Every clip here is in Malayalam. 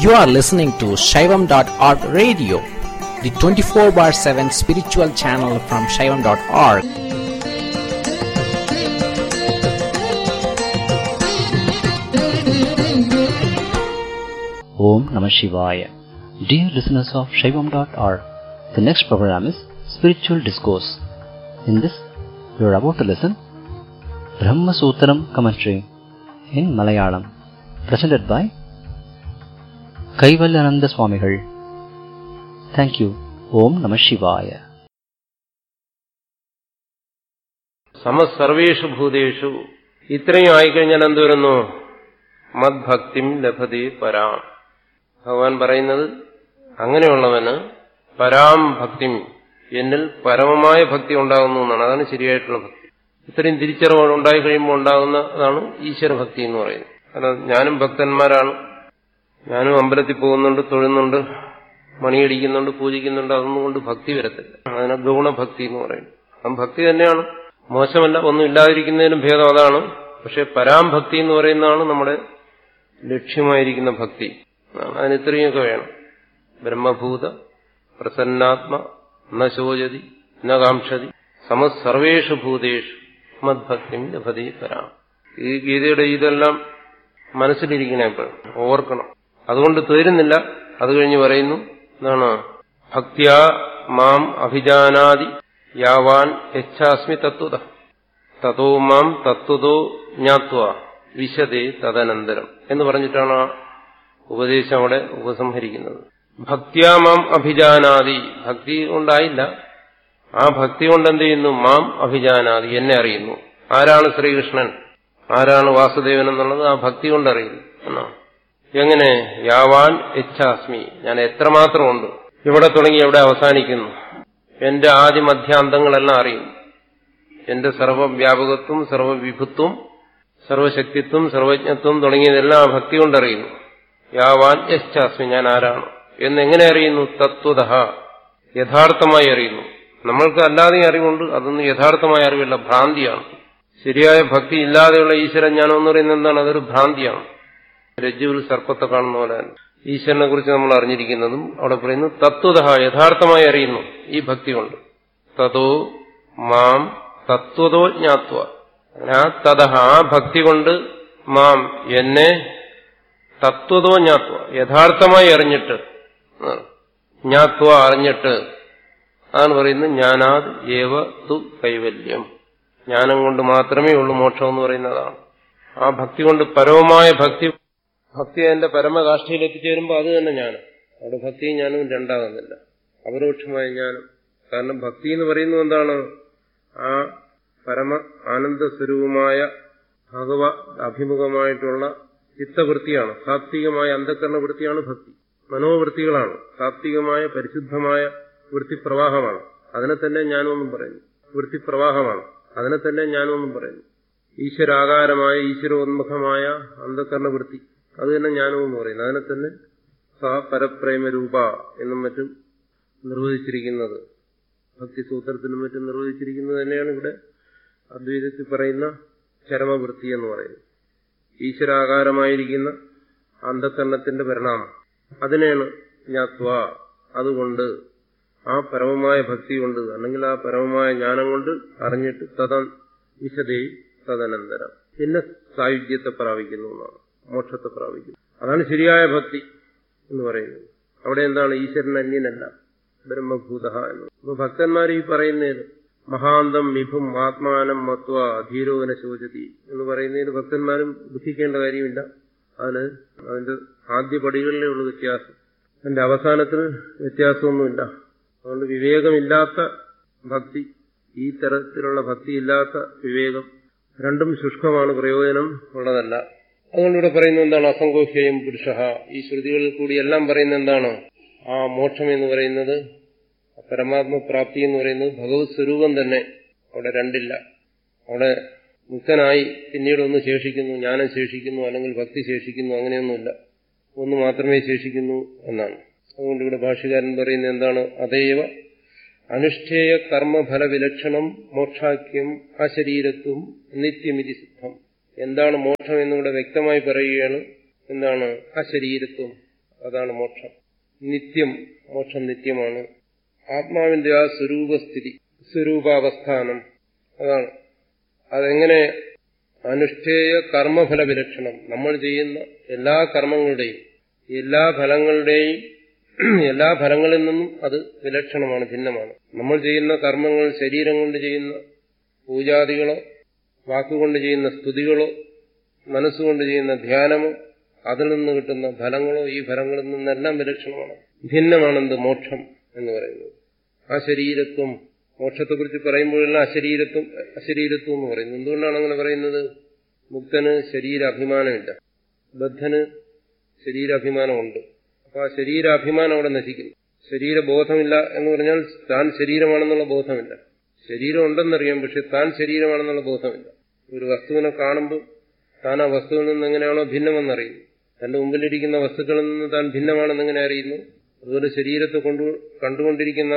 You are listening to Shaivam.org radio, the 24 bar 7 spiritual channel from Shaivam.org. Om Namah Shivaya. Dear listeners of Shaivam.org, the next program is Spiritual Discourse. In this, you are about to listen Brahma Sutram commentary in Malayalam, presented by Kaivalyananda Swamigal. Thank you. Om Namah Shivaya. സമസർവേഷു ഭൂതേഷു ഇത്രയും ആയിക്കഴിഞ്ഞാൽ എന്ത് വരുന്നു മദ്ഭക്തിം ലഭതേ പരാം ഭഗവാൻ പറയുന്നത് അങ്ങനെയുള്ളവന് പരാം ഭക്തിം എന്നിൽ പരമമായ ഭക്തി ഉണ്ടാകുന്നു എന്നാണ് അതാണ് ശരിയായിട്ടുള്ള ഭക്തി ഇത്രയും തിരിച്ചറിവ് ഉണ്ടായി കഴിയുമ്പോൾ ഉണ്ടാകുന്നതാണ് ഈശ്വരഭക്തി എന്ന് പറയുന്നത് കാരണം ഞാനും ഭക്തന്മാരാണ് ഞാനും അമ്പലത്തിൽ പോകുന്നുണ്ട് തൊഴുന്നുണ്ട് മണിയടിക്കുന്നുണ്ട് പൂജിക്കുന്നുണ്ട് അതൊന്നും കൊണ്ട് ഭക്തി വരത്തില്ല അതിനെ ഗൗണഭക്തി എന്ന് പറയുന്നത് ആ ഭക്തി തന്നെയാണ് മോശമല്ല ഒന്നും ഇല്ലാതിരിക്കുന്നതിനും ഭേദം അതാണ് പക്ഷെ പരാംഭക്തി എന്ന് പറയുന്നതാണ് നമ്മുടെ ലക്ഷ്യമായിരിക്കുന്ന ഭക്തി അതിന് ഇത്രയൊക്കെ വേണം ബ്രഹ്മഭൂത പ്രസന്നാത്മ ന ശോചതി ന കാംക്ഷതി സമസർവേഷു ഭൂതേഷു മദ്ഭക്തി ലഭതി പരാം ഈ ഗീതയുടെ ഇതെല്ലാം മനസ്സിലിരിക്കണം എപ്പോഴും ഓർക്കണം അതുകൊണ്ട് തീരുന്നില്ല അത് കഴിഞ്ഞ് പറയുന്നു എന്താണ് ഭക്തിയാ മാം അഭിജാനാതി യാവാൻ യച്ഛാസ്മി തത്വത തതോ മാം തത്വതോ ജ്ഞാത്വ വിശദേ തദനന്തരം എന്ന് പറഞ്ഞിട്ടാണ് ആ ഉപദേശം അവിടെ ഉപസംഹരിക്കുന്നത് ഭക്തിയാ മാം അഭിജാനാതി ഭക്തി കൊണ്ടായില്ല ആ ഭക്തി കൊണ്ട് എന്ത് ചെയ്യുന്നു മാം അഭിജാനാതി എന്നെ അറിയുന്നു ആരാണ് ശ്രീകൃഷ്ണൻ ആരാണ് വാസുദേവൻ എന്നുള്ളത് ആ ഭക്തി കൊണ്ട് അറിയുന്നു എന്നാണ് എങ്ങനെ യാവാൻ ഇച്ഛാസ്മി ഞാൻ എത്രമാത്രമുണ്ട് ഇവിടെ തുടങ്ങി എവിടെ അവസാനിക്കുന്നു എന്റെ ആദ്യ മധ്യാന്തങ്ങളെല്ലാം അറിയുന്നു എന്റെ സർവവ്യാപകത്വം സർവവിഭുത്വം സർവശക്തിത്വം സർവജ്ഞത്വം തുടങ്ങിയതെല്ലാം ആ ഭക്തി കൊണ്ടറിയുന്നു യാവാൻ യശ്ചാസ്മി ഞാൻ ആരാണ് എന്നെങ്ങനെ അറിയുന്നു തത്വത യഥാർത്ഥമായി അറിയുന്നു നമ്മൾക്ക് അല്ലാതെ അറിവുണ്ട് അതൊന്നും യഥാർത്ഥമായ അറിവില്ല ഭ്രാന്തിയാണ് ശരിയായ ഭക്തി ഇല്ലാതെയുള്ള ഈശ്വരൻ ജ്ഞാനം എന്ന് പറയുന്നത് എന്താണ് അതൊരു ഭ്രാന്തിയാണ് രജ്ജുവിൽ സർപ്പത്തെ കാണുന്ന പോലെ ഈശ്വരനെ കുറിച്ച് നമ്മൾ അറിഞ്ഞിരിക്കുന്നതും അവിടെ പറയുന്നു തത്വത യഥാർത്ഥമായി അറിയുന്നു ഈ ഭക്തി കൊണ്ട് തതോ മാം തത്വതോ ജ്ഞാത്വ ആ തഥ ആ ഭക്തി കൊണ്ട് മാം എന്നെ തത്വതോ ജ്ഞാത്വ യഥാർത്ഥമായി അറിഞ്ഞിട്ട് ജ്ഞാത്വ അറിഞ്ഞിട്ട് അതാണ് പറയുന്നത് ജ്ഞാനാത് ഏവ തു കൈവല്യം ജ്ഞാനം കൊണ്ട് മാത്രമേ ഉള്ളൂ മോക്ഷം എന്ന് പറയുന്നതാണ് ആ ഭക്തി കൊണ്ട് പരമമായ ഭക്തി ഭക്തി അതിന്റെ പരമകാഷ്ഠയിൽ എത്തിച്ചേരുമ്പോൾ അത് തന്നെ ജ്ഞാനം അവിടെ ഭക്തിയും ജ്ഞാനവും രണ്ടാകുന്നില്ല അപരോക്ഷമായ ജ്ഞാനം കാരണം ഭക്തി എന്ന് പറയുന്നത് എന്താണ് ആ പരമ ആനന്ദ സ്വരൂപമായ ഭഗവ അഭിമുഖമായിട്ടുള്ള ചിത്തവൃത്തിയാണ് സാത്വികമായ അന്ധകരണ വൃത്തിയാണ് ഭക്തി മനോവൃത്തികളാണ് സാത്വികമായ പരിശുദ്ധമായ വൃത്തിപ്രവാഹമാണ് അതിനെ തന്നെ ജ്ഞാനമെന്നും പറയുന്നു വൃത്തിപ്രവാഹമാണ് അതിനെ തന്നെ ജ്ഞാനമെന്നും പറയുന്നു ഈശ്വരാകാരമായ ഈശ്വരോന്മുഖമായ അന്ധകരണ വൃത്തി അത് തന്നെ ജ്ഞാനമെന്ന് പറയുന്നു അതിനെ തന്നെ സ പരപ്രേമരൂപ എന്നും മറ്റും നിർവഹിച്ചിരിക്കുന്നത് ഭക്തിസൂത്രത്തിനും മറ്റും നിർവഹിച്ചിരിക്കുന്നത് തന്നെയാണ് ഇവിടെ അദ്വൈതത്തിൽ പറയുന്ന ചരമവൃത്തി എന്ന് പറയുന്നത് ഈശ്വരാകാരമായിരിക്കുന്ന അന്ധകരണത്തിന്റെ പരിണാമം അതിനെയാണ് ജ്ഞാത്വ അതുകൊണ്ട് ആ പരമമായ ഭക്തി കൊണ്ട് അല്ലെങ്കിൽ ആ പരമമായ ജ്ഞാനം കൊണ്ട് അറിഞ്ഞിട്ട് തദ വിശദേ തദനന്തരം പിന്നെ സായുജ്യത്തെ പ്രാപിക്കുന്നു എന്നാണ് മോക്ഷത്തെ പ്രാപിക്കുന്നു അതാണ് ശരിയായ ഭക്തി എന്ന് പറയുന്നത് അവിടെ എന്താണ് ഈശ്വരൻ അന്യനല്ല ബ്രഹ്മഭൂത എന്ന് അപ്പൊ ഭക്തന്മാർ ഈ പറയുന്നതിന് മഹാന്തം വിഭും ആത്മാനം മത്വ ധീരോവന ശോചതി എന്ന് പറയുന്നതിന് ഭക്തന്മാരും ദുഃഖിക്കേണ്ട കാര്യമില്ല അതിന് അതിന്റെ ആദ്യ പടികളിലേ ഉള്ളൂ വ്യത്യാസം അതിന്റെ അവസാനത്തിന് വ്യത്യാസമൊന്നുമില്ല അതുകൊണ്ട് വിവേകമില്ലാത്ത ഭക്തി ഈ തരത്തിലുള്ള ഭക്തിയില്ലാത്ത വിവേകം രണ്ടും ശുഷ്കമാണ് പ്രയോജനം ഉള്ളതല്ല അതുകൊണ്ട് ഇവിടെ പറയുന്നത് എന്താണ് അസങ്കോഹ്യം പുരുഷ ഈ ശ്രുതികളിൽ കൂടി എല്ലാം പറയുന്നത് എന്താണ് ആ മോക്ഷം എന്ന് പറയുന്നത് പരമാത്മപ്രാപ്തി എന്ന് പറയുന്നത് ഭഗവത് സ്വരൂപം തന്നെ അവിടെ രണ്ടില്ല അവിടെ മുക്തനായി പിന്നീട് ഒന്ന് ശേഷിക്കുന്നു ജ്ഞാനം ശേഷിക്കുന്നു അല്ലെങ്കിൽ ഭക്തി ശേഷിക്കുന്നു അങ്ങനെയൊന്നുമില്ല ഒന്ന് മാത്രമേ ശേഷിക്കുന്നു എന്നാണ് അതുകൊണ്ട് ഇവിടെ ഭാഷ്യകാരൻ പറയുന്നത് എന്താണ് അതേവ അനുഷ്ഠേയ കർമ്മഫല വിലക്ഷണം മോക്ഷാക്യം അശരീരത്വം നിത്യമിതി സിദ്ധം എന്താണ് മോക്ഷം എന്നിവിടെ വ്യക്തമായി പറയുകയാണ് എന്താണ് അശരീരത്വം അതാണ് മോക്ഷം നിത്യം മോക്ഷം നിത്യമാണ് ആത്മാവിന്റെ ആ സ്വരൂപസ്ഥിതി സ്വരൂപാവസ്ഥാനം അതാണ് അതെങ്ങനെ അനുഷ്ഠേയ കർമ്മഫല വിലക്ഷണം നമ്മൾ ചെയ്യുന്ന എല്ലാ കർമ്മങ്ങളുടെയും എല്ലാ ഫലങ്ങളുടെയും എല്ലാ ഫലങ്ങളിൽ നിന്നും അത് വിലക്ഷണമാണ് ഭിന്നമാണ് നമ്മൾ ചെയ്യുന്ന കർമ്മങ്ങൾ ശരീരം കൊണ്ട് ചെയ്യുന്ന പൂജാദികളോ വാക്കുകൊണ്ട് ചെയ്യുന്ന സ്തുതികളോ മനസ്സുകൊണ്ട് ചെയ്യുന്ന ധ്യാനമോ അതിൽ നിന്ന് കിട്ടുന്ന ഫലങ്ങളോ ഈ ഫലങ്ങളിൽ നിന്നെല്ലാം വിലക്ഷണമാണ് ഭിന്നമാണെന്ത് മോക്ഷം എന്ന് പറയുന്നത് ആ ശരീരത്വം മോക്ഷത്തെക്കുറിച്ച് പറയുമ്പോഴെല്ലാം അശരീരത്വം അശരീരത്വം എന്ന് പറയുന്നു എന്തുകൊണ്ടാണ് അങ്ങനെ പറയുന്നത് മുക്തന് ശരീരാഭിമാനമില്ല ബദ്ധന് ശരീരാഭിമാനമുണ്ട് അപ്പൊ ആ ശരീരാഭിമാനം അവിടെ നശിക്കുന്നു ശരീരബോധമില്ല എന്ന് പറഞ്ഞാൽ താൻ ശരീരമാണെന്നുള്ള ബോധമില്ല ശരീരം ഉണ്ടെന്നറിയാം പക്ഷെ താൻ ശരീരമാണെന്നുള്ള ബോധമില്ല ഒരു വസ്തുവിനെ കാണുമ്പോൾ താൻ ആ വസ്തുവിൽ നിന്ന് എങ്ങനെയാണോ ഭിന്നമെന്നറിയുന്നു തന്റെ മുമ്പിലിരിക്കുന്ന വസ്തുക്കളിൽ നിന്ന് താൻ ഭിന്നമാണെന്ന് എങ്ങനെ അറിയുന്നു അതുപോലെ ശരീരത്തെ കൊണ്ടു കണ്ടുകൊണ്ടിരിക്കുന്ന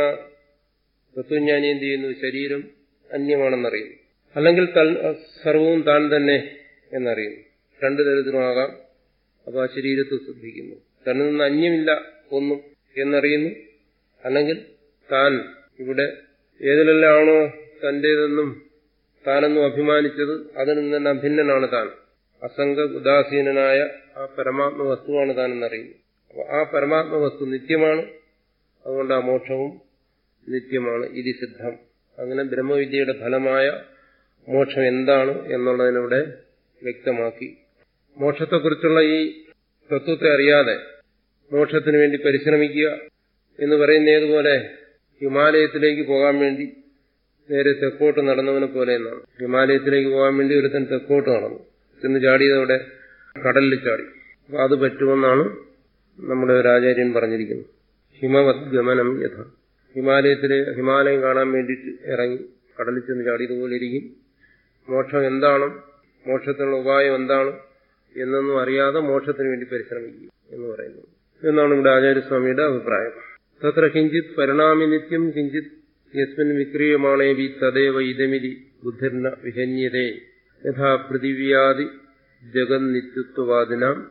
തത്വജ്ഞാനി എന്ത് ചെയ്യുന്നു ശരീരം അന്യമാണെന്നറിയുന്നു അല്ലെങ്കിൽ സർവവും താൻ തന്നെ എന്നറിയുന്നു രണ്ടു തരത്തിലുമാകാം അപ്പോൾ ആ ശരീരത്തെ ശ്രദ്ധിക്കുന്നു തന്നിൽ നിന്ന് അന്യമില്ല ഒന്നും എന്നറിയുന്നു അല്ലെങ്കിൽ താൻ ഇവിടെ ഏതിലെല്ലാമാണോ തന്റേതെന്നും താനെന്നും അഭിമാനിച്ചത് അതിൽ നിന്ന് അഭിന്നനാണ് താൻ അസംഗ ഉദാസീനനായ ആ പരമാത്മ വസ്തുവാണ് താൻ എന്നറിയുന്നു അപ്പൊ ആ പരമാത്മ വസ്തു നിത്യമാണ് അതുകൊണ്ട് ആ മോക്ഷവും നിത്യമാണ് ഇതി സിദ്ധം അങ്ങനെ ബ്രഹ്മവിദ്യയുടെ ഫലമായ മോക്ഷം എന്താണ് എന്നുള്ളതിലൂടെ വ്യക്തമാക്കി മോക്ഷത്തെക്കുറിച്ചുള്ള ഈ തത്വത്തെ അറിയാതെ മോക്ഷത്തിന് വേണ്ടി പരിശ്രമിക്കുക എന്ന് പറയുന്ന ഏതുപോലെ ഹിമാലയത്തിലേക്ക് പോകാൻ വേണ്ടി നേരെ തെക്കോട്ട് നടന്നവനെ പോലെ എന്നാണ് ഹിമാലയത്തിലേക്ക് പോകാൻ വേണ്ടി ഒരുത്തൻ തെക്കോട്ട് നടന്നു ചെന്ന് ചാടിയതോടെ കടലിൽ ചാടി അപ്പൊ അത് പറ്റുമെന്നാണ് നമ്മുടെ ഒരു ആചാര്യൻ പറഞ്ഞിരിക്കുന്നത് ഹിമവത് ഗമനം യഥ ഹിമാലയത്തിലെ ഹിമാലയം കാണാൻ വേണ്ടിയിട്ട് ഇറങ്ങി കടലിൽ ചെന്ന് ചാടിയതുപോലെ ഇരിക്കും മോക്ഷം എന്താണ് മോക്ഷത്തിനുള്ള ഉപായം എന്താണ് എന്നൊന്നും അറിയാതെ മോക്ഷത്തിന് വേണ്ടി പരിശ്രമിക്കുക എന്ന് പറയുന്നു എന്നാണ് ഇവിടെ ആചാര്യസ്വാമിയുടെ അഭിപ്രായം തത്ര കിഞ്ചിത് പരിണാമി നിത്യം കിഞ്ചിത് യസ്മിൻ വിക്രിയമാണേവി തദേവ ഇതമിതി ബുദ്ധിർന വിഹന്യതേ യഥാ പൃഥിവ്യാദി ജഗന്നിത്യത്വവാദിനാം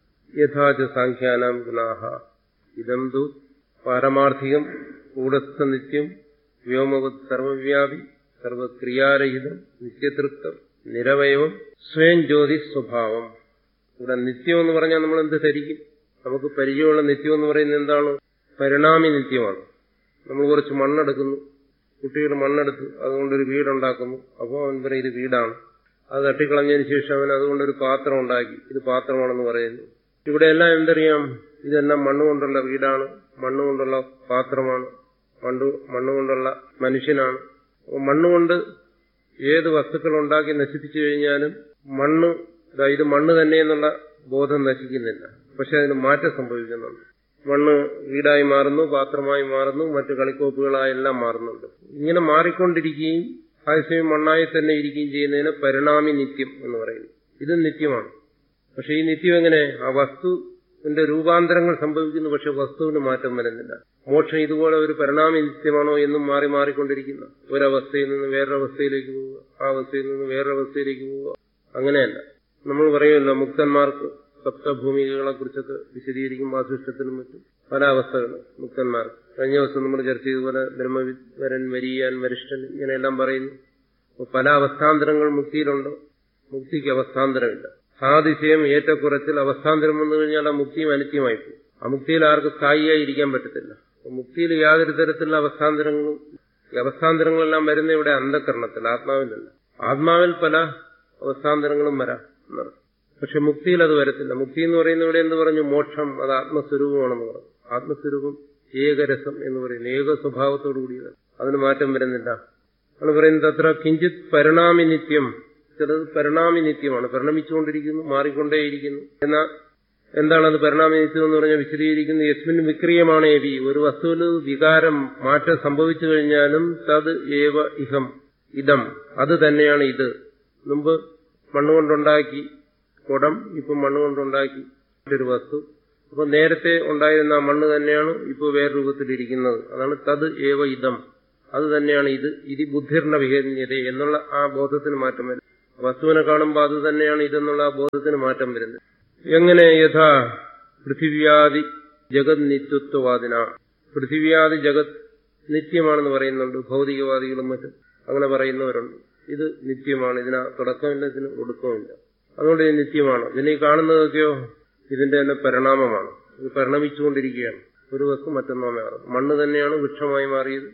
യഥാച സാഖ്യാനാം ഗുണാഹ ഇതം തു പാരമാർത്ഥികം കൂടസ്ഥ നിത്യം വ്യോമവത് സർവവ്യാപി സർവക്രിയാരഹിതം നിത്യതൃപ്തം നിരവയവം സ്വയം ജ്യോതി സ്വഭാവം ഇവിടെ നിത്യം എന്ന് പറഞ്ഞാൽ നമ്മൾ എന്ത് ധരിക്കും നമുക്ക് പരിചയമുള്ള നിത്യം എന്ന് പറയുന്നത് എന്താണ് പരിണാമി നിത്യമാണ് നമ്മൾ കുറച്ച് മണ്ണെടുക്കുന്നു കുട്ടികൾ മണ്ണെടുത്ത് അതുകൊണ്ടൊരു വീടുണ്ടാക്കുന്നു അപ്പോൾ അവൻ പറയും ഇത് വീടാണ് അത് തട്ടിക്കളഞ്ഞതിന് ശേഷം അവൻ അതുകൊണ്ടൊരു പാത്രം ഉണ്ടാക്കി ഇത് പാത്രമാണെന്ന് പറയുന്നു ഇവിടെയെല്ലാം എന്തറിയാം ഇതെല്ലാം മണ്ണുകൊണ്ടുള്ള വീടാണ് മണ്ണുകൊണ്ടുള്ള പാത്രമാണ് മണ്ണ് മണ്ണുകൊണ്ടുള്ള മനുഷ്യനാണ് മണ്ണുകൊണ്ട് ഏത് വസ്തുക്കൾ ഉണ്ടാക്കി നശിപ്പിച്ചു കഴിഞ്ഞാലും മണ്ണ് ഇത് മണ്ണ് തന്നെ എന്നുള്ള ബോധം നശിക്കുന്നില്ല പക്ഷെ അതിന് മാറ്റം സംഭവിക്കുന്നുണ്ട് മണ്ണ് വീടായി മാറുന്നു പാത്രമായി മാറുന്നു മറ്റു കളിക്കോപ്പുകളായെല്ലാം മാറുന്നുണ്ട് ഇങ്ങനെ മാറിക്കൊണ്ടിരിക്കുകയും അതേസമയം മണ്ണായി തന്നെ ഇരിക്കുകയും ചെയ്യുന്നതിന് പരിണാമി നിത്യം എന്ന് പറയുന്നു ഇത് നിത്യമാണ് പക്ഷെ ഈ നിത്യം എങ്ങനെ ആ വസ്തുവിന്റെ രൂപാന്തരങ്ങൾ സംഭവിക്കുന്നു പക്ഷെ വസ്തുവിന് മാറ്റം വരുന്നില്ല മോക്ഷം ഇതുപോലെ ഒരു പരിണാമി നിത്യമാണോ എന്നും മാറി മാറിക്കൊണ്ടിരിക്കുന്ന ഒരവസ്ഥയിൽ നിന്ന് വേറൊരവസ്ഥയിലേക്ക് പോവുക ആ അവസ്ഥയിൽ നിന്ന് വേറൊരവസ്ഥയിലേക്ക് പോവുക അങ്ങനെയല്ല നമ്മൾ പറയുമല്ലോ മുക്തന്മാർക്ക് സപ്തഭൂമികകളെ കുറിച്ചൊക്കെ വിശദീകരിക്കും വാസിഷ്ടത്തിനും മറ്റും പല അവസ്ഥകൾ മുക്തന്മാർക്ക് കഴിഞ്ഞ ദിവസം നമ്മൾ ചർച്ച ചെയ്തതുപോലെ ബ്രഹ്മവരൻ വരിയാൻ വരിഷ്ഠൻ ഇങ്ങനെയെല്ലാം പറയുന്നു അപ്പോൾ പല അവസ്ഥാന്തരങ്ങൾ മുക്തിയിലുണ്ട് മുക്തിക്ക് അവസ്ഥാന്തരമില്ല സാതിശയം ഏറ്റക്കുറച്ചിൽ അവസ്ഥാന്തരം വന്നു കഴിഞ്ഞാൽ ആ മുക്തിയും അനിത്യമായി പോകും ആ മുക്തിയിൽ ആർക്ക് സ്ഥായിയായി ഇരിക്കാൻ പറ്റത്തില്ല മുക്തിയിൽ യാതൊരു തരത്തിലുള്ള അവസ്ഥാന്തരങ്ങളും ഈ അവസ്ഥാന്തരങ്ങളെല്ലാം വരുന്ന ഇവിടെ അന്ധകരണത്തിൽ ആത്മാവിലല്ല ആത്മാവിൽ പല അവസ്ഥാന്തരങ്ങളും വരാം എന്നർത്ഥം പക്ഷെ മുക്തിയിൽ അത് വരത്തില്ല മുക്തി എന്ന് പറയുന്ന ഇവിടെ എന്ത് പറഞ്ഞു മോക്ഷം അത് ആത്മസ്വരൂപമാണെന്ന് പറഞ്ഞു ആത്മസ്വരൂപം ഏകരസം എന്ന് പറയുന്നു ഏക സ്വഭാവത്തോടു കൂടിയതാണ് അതിന് മാറ്റം വരുന്നില്ല ആണ് പറയുന്നത് അത്ര കിഞ്ചിത് പരിണാമി നിത്യം ചിലത് പരിണാമി നിത്യമാണ് പരിണമിച്ചുകൊണ്ടിരിക്കുന്നു മാറിക്കൊണ്ടേയിരിക്കുന്നു എന്നാൽ എന്താണ് അത് പരിണാമി നിത്യം എന്ന് പറഞ്ഞാൽ വിശദീകരിക്കുന്നത് യസ്മിൻ വിക്രിയമാണ് ഏവി ഒരു വസ്തുവിൽ വികാരം മാറ്റം സംഭവിച്ചു കഴിഞ്ഞാലും തത് ഏവ ഇഹം ഇതം അത് തന്നെയാണ് ഇത് മുമ്പ് മണ്ണുകൊണ്ടുണ്ടാക്കി കുടം ഇപ്പം മണ്ണുകൊണ്ടുണ്ടാക്കി ഒരു വസ്തു അപ്പൊ നേരത്തെ ഉണ്ടായിരുന്ന ആ മണ്ണ് തന്നെയാണ് ഇപ്പോൾ വേറെ രൂപത്തിലിരിക്കുന്നത് അതാണ് തത് ഏവ ഇതം അത് തന്നെയാണ് ഇത് ഇതി ബുദ്ധിർണ വിഹന്യത എന്നുള്ള ആ ബോധത്തിന് മാറ്റം വരും വസ്തുവിനെ കാണുമ്പോൾ അത് തന്നെയാണ് ഇതെന്നുള്ള ആ ബോധത്തിന് മാറ്റം വരുന്നത് എങ്ങനെ യഥാ പൃഥിവ്യാദി ജഗത് നിത്യത്വവാദിന പൃഥിവ്യാദി ജഗത് നിത്യമാണെന്ന് പറയുന്നുണ്ട് ഭൗതികവാദികളും മറ്റും അങ്ങനെ പറയുന്നവരുണ്ട് ഇത് നിത്യമാണ് ഇതിന് തുടക്കമില്ല ഇതിന് ഒടുക്കമില്ല അതുകൊണ്ട് ഇത് നിത്യമാണ് ഇതിനെ ഈ കാണുന്നതൊക്കെയോ ഇതിന്റെ തന്നെ പരിണാമമാണ് ഇത് പരിണമിച്ചുകൊണ്ടിരിക്കുകയാണ് ഒരു വസ്തു മറ്റൊന്നോ മാറും മണ്ണ് തന്നെയാണ് വൃക്ഷമായി മാറിയത്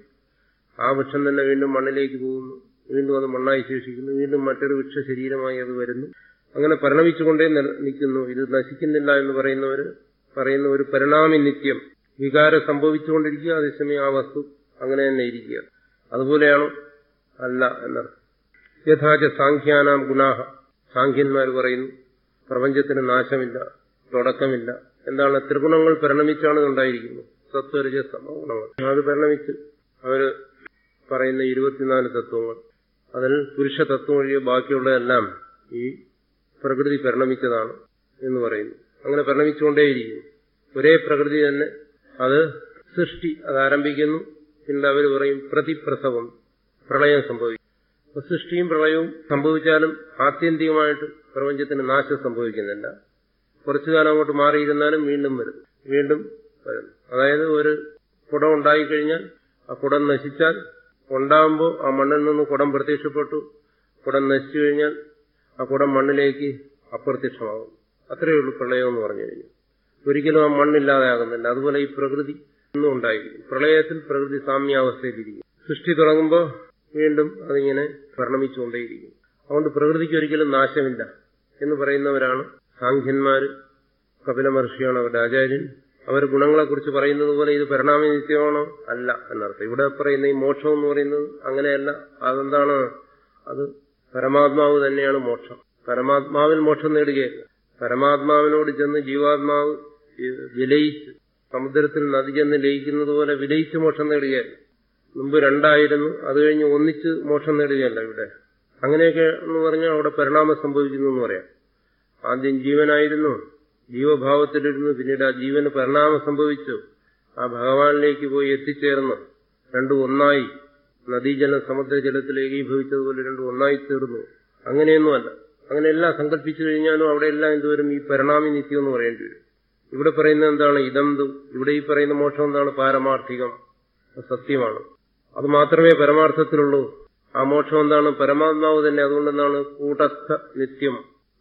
ആ വൃക്ഷം തന്നെ വീണ്ടും മണ്ണിലേക്ക് പോകുന്നു വീണ്ടും അത് മണ്ണായി ശേഷിക്കുന്നു വീണ്ടും മറ്റൊരു വൃക്ഷ ശരീരമായി അത് വരുന്നു അങ്ങനെ പരിണമിച്ചുകൊണ്ടേ നിൽക്കുന്നു ഇത് നശിക്കുന്നില്ല എന്ന് പറയുന്നവര് പറയുന്ന ഒരു പരിണാമി നിത്യം വികാരം സംഭവിച്ചുകൊണ്ടിരിക്കുക അതേസമയം ആ വസ്തു അങ്ങനെ തന്നെ ഇരിക്കുക അതുപോലെയാണ് അല്ല എന്നർത്ഥം യഥാച സാഖ്യാനാം ഗുണാഹ സാഖ്യന്മാർ പറയുന്നു പ്രപഞ്ചത്തിന് നാശമില്ല തുടക്കമില്ല എന്താണ് ത്രിഗുണങ്ങൾ പരിണമിച്ചാണ് ഉണ്ടായിരിക്കുന്നത് സത്വരജ സമഗുണങ്ങൾ അത് പരിണമിച്ച് അവര് പറയുന്ന ഇരുപത്തിനാല് തത്വങ്ങൾ അതിൽ പുരുഷ തത്വം ഒഴികെ ബാക്കിയുള്ളതെല്ലാം ഈ പ്രകൃതി പരിണമിച്ചതാണ് എന്ന് പറയുന്നു അങ്ങനെ പരിണമിച്ചുകൊണ്ടേയിരിക്കുന്നു ഒരേ പ്രകൃതി തന്നെ അത് സൃഷ്ടി അത് ആരംഭിക്കുന്നു പിന്നെ അവർ പറയും പ്രതിപ്രസവം പ്രളയം സംഭവിക്കും അപ്പൊ സൃഷ്ടിയും പ്രളയവും സംഭവിച്ചാലും ആത്യന്തികമായിട്ട് പ്രപഞ്ചത്തിന് നാശം സംഭവിക്കുന്നില്ല കുറച്ചു കാലം അങ്ങോട്ട് മാറിയിരുന്നാലും വീണ്ടും വരും വീണ്ടും വരുന്നു അതായത് ഒരു കുടം ഉണ്ടായിക്കഴിഞ്ഞാൽ ആ കുടം നശിച്ചാൽ ഉണ്ടാകുമ്പോൾ ആ മണ്ണിൽ നിന്ന് കുടം പ്രത്യക്ഷപ്പെട്ടു കുടം നശിച്ചു കഴിഞ്ഞാൽ ആ കുടം മണ്ണിലേക്ക് അപ്രത്യക്ഷമാകും അത്രയേ ഉള്ളൂ പ്രളയം എന്ന് പറഞ്ഞു കഴിഞ്ഞാൽ ഒരിക്കലും ആ മണ്ണില്ലാതെ ആകുന്നില്ല അതുപോലെ ഈ പ്രകൃതി ഇന്നും ഉണ്ടായിരിക്കും പ്രളയത്തിൽ പ്രകൃതി സാമ്യാവസ്ഥയിലിരിക്കും സൃഷ്ടി തുടങ്ങുമ്പോൾ വീണ്ടും അതിങ്ങനെ പരിണമിച്ചുകൊണ്ടേയിരിക്കും അതുകൊണ്ട് പ്രകൃതിക്ക് ഒരിക്കലും നാശമില്ല എന്ന് പറയുന്നവരാണ് സാഖ്യന്മാര് കപില മഹർഷിയാണ് അവരുടെ ആചാര്യൻ അവർ ഗുണങ്ങളെക്കുറിച്ച് പറയുന്നത് പോലെ ഇത് പരിണാമ നിത്യമാണോ അല്ല എന്നർത്ഥം ഇവിടെ പറയുന്ന ഈ മോക്ഷം എന്ന് പറയുന്നത് അങ്ങനെയല്ല അതെന്താണ് അത് പരമാത്മാവ് തന്നെയാണ് മോക്ഷം പരമാത്മാവിൽ മോക്ഷം നേടുകയല്ല പരമാത്മാവിനോട് ചെന്ന് ജീവാത്മാവ് വിലയിച്ച് സമുദ്രത്തിൽ നദി ചെന്ന് ലയിക്കുന്നത് പോലെ വിലയിച്ച് മോക്ഷം നേടുകയല്ല മുമ്പ് രണ്ടായിരുന്നു അത് കഴിഞ്ഞ് ഒന്നിച്ച് മോക്ഷം നേടുകയല്ല ഇവിടെ അങ്ങനെയൊക്കെ എന്ന് പറഞ്ഞാൽ അവിടെ പരിണാമം സംഭവിക്കുന്നു എന്ന് പറയാം ആദ്യം ജീവനായിരുന്നു ജീവഭാവത്തിലിരുന്നു പിന്നീട് ആ ജീവന് പരിണാമം സംഭവിച്ചു ആ ഭഗവാനിലേക്ക് പോയി എത്തിച്ചേർന്ന് രണ്ടും ഒന്നായി നദീജലം സമുദ്രജലത്തിൽ ഏകീഭവിച്ചതുപോലെ രണ്ടും ഒന്നായി തീർന്നു അങ്ങനെയൊന്നുമല്ല അങ്ങനെ എല്ലാം സങ്കല്പിച്ചു കഴിഞ്ഞാലും അവിടെ എല്ലാം എന്തുവരും ഈ പരിണാമി നിത്യം എന്ന് പറയേണ്ടി വരും ഇവിടെ പറയുന്നത് എന്താണ് ഇതന്തു ഇവിടെ ഈ പറയുന്ന മോക്ഷം എന്താണ് പാരമാർത്ഥികം സത്യമാണ് അത് മാത്രമേ പരമാർത്ഥത്തിലുള്ളൂ ആ മോക്ഷം എന്താണ് പരമാത്മാവ് തന്നെ അതുകൊണ്ട് എന്താണ് കൂടസ്ഥ നിത്യം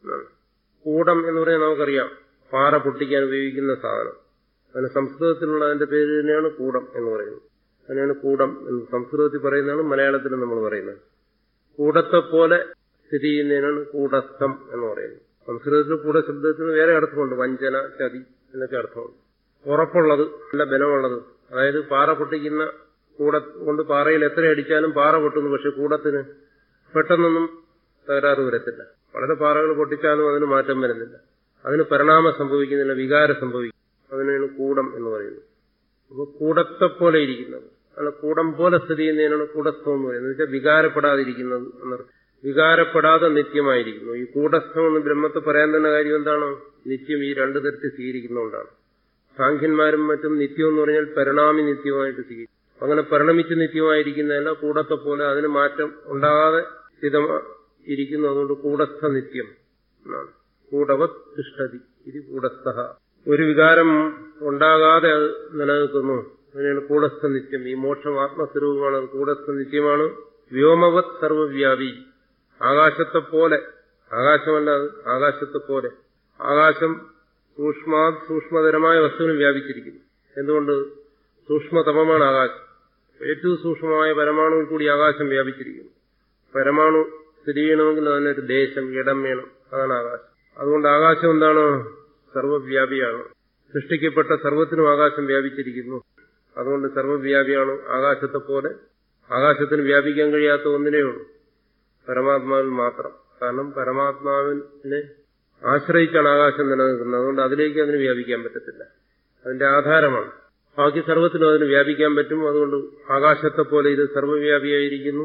കൂടം എന്ന് പറയാൻ നമുക്കറിയാം പാറ പൊട്ടിക്കാൻ ഉപയോഗിക്കുന്ന സാധനം അതിന് സംസ്കൃതത്തിലുള്ള അതിന്റെ പേര് തന്നെയാണ് കൂടം എന്ന് പറയുന്നത് അതിനാണ് കൂടം എന്ന് സംസ്കൃതത്തിൽ പറയുന്നതാണ് മലയാളത്തിൽ നമ്മൾ പറയുന്നത് കൂടത്തെ പോലെ സ്ഥിതി ചെയ്യുന്നതിനാണ് കൂടസ്ഥം എന്ന് പറയുന്നത് സംസ്കൃതത്തിൽ കൂട ശബ്ദത്തിന് വേറെ അർത്ഥമുണ്ട് വഞ്ചന ചതി എന്നൊക്കെ അർത്ഥമുണ്ട് ഉറപ്പുള്ളത് നല്ല ബലമുള്ളത് അതായത് പാറ പൊട്ടിക്കുന്ന കൂട കൊണ്ട് പാറയിൽ എത്ര അടിച്ചാലും പാറ പൊട്ടുന്നു പക്ഷെ കൂടത്തിന് പെട്ടെന്നൊന്നും തകരാറ് വരത്തില്ല വളരെ പാറകൾ പൊട്ടിച്ചാലും അതിന് മാറ്റം വരുന്നില്ല അതിന് പരിണാമം സംഭവിക്കുന്നില്ല വികാരം സംഭവിക്കും അതിനാണ് കൂടം എന്ന് പറയുന്നത് അപ്പോൾ കൂടത്തെ പോലെ ഇരിക്കുന്നത് അല്ല കൂടം പോലെ സ്ഥിതി ചെയ്യുന്നതിനാണ് കൂടസ്ഥം എന്ന് പറയുന്നത് വെച്ചാൽ വികാരപ്പെടാതിരിക്കുന്നത് എന്നർത്ഥം വികാരപ്പെടാതെ നിത്യമായിരിക്കുന്നു ഈ കൂടസ്ഥം എന്ന് ബ്രഹ്മത്തെ പറയാൻ തന്നെ കാര്യം എന്താണ് നിത്യം ഈ രണ്ടു തരത്തിൽ സ്വീകരിക്കുന്നതുകൊണ്ടാണ് സാഖ്യന്മാരും മറ്റും നിത്യം എന്ന് പറഞ്ഞാൽ പരിണാമി നിത്യമായിട്ട് സ്വീകരിക്കും അങ്ങനെ പരിണമിച്ച് നിത്യമായിരിക്കുന്നതല്ല കൂടത്തെ പോലെ അതിന് മാറ്റം ഉണ്ടാകാതെ സ്ഥിതം ഇരിക്കുന്നു അതുകൊണ്ട് കൂടസ്ഥ നിത്യം എന്നാണ് കൂടവത് തിഷ്ഠതി ഇത് കൂടസ്ഥ ഒരു വികാരം ഉണ്ടാകാതെ അത് നിലനിൽക്കുന്നു അതിനാണ് കൂടസ്ഥ നിത്യം ഈ മോക്ഷം ആത്മസ്വരൂപമാണ് അത് കൂടസ്ഥ നിത്യമാണ് വ്യോമവത് സർവവ്യാപി ആകാശത്തെ പോലെ ആകാശമല്ല അത് ആകാശത്തെ പോലെ ആകാശം സൂക്ഷ്മാ സൂക്ഷ്മതരമായ വസ്തുവിന് വ്യാപിച്ചിരിക്കുന്നു എന്തുകൊണ്ട് സൂക്ഷ്മതമമാണ് ആകാശം ഏറ്റവും സൂക്ഷ്മമായ പരമാണുവിൽ കൂടി ആകാശം വ്യാപിച്ചിരിക്കുന്നു പരമാണു സ്ഥിതി ചെയ്യണമെങ്കിൽ അതിനൊരു ദേശം ഇടം വേണം അതാണ് ആകാശം അതുകൊണ്ട് ആകാശം എന്താണ് സർവവ്യാപിയാണ് സൃഷ്ടിക്കപ്പെട്ട സർവത്തിനും ആകാശം വ്യാപിച്ചിരിക്കുന്നു അതുകൊണ്ട് സർവവ്യാപിയാണ് ആകാശത്തെ പോലെ ആകാശത്തിന് വ്യാപിക്കാൻ കഴിയാത്ത ഒന്നിനേ ഉള്ളൂ പരമാത്മാവിൽ മാത്രം കാരണം പരമാത്മാവിനെ ആശ്രയിച്ചാണ് ആകാശം നിലനിൽക്കുന്നത് അതുകൊണ്ട് അതിലേക്ക് അതിന് വ്യാപിക്കാൻ പറ്റത്തില്ല അതിന്റെ ആധാരമാണ് ബാക്കി സർവത്തിനും അതിന് വ്യാപിക്കാൻ പറ്റും അതുകൊണ്ട് ആകാശത്തെ പോലെ ഇത് സർവവ്യാപിയായിരിക്കുന്നു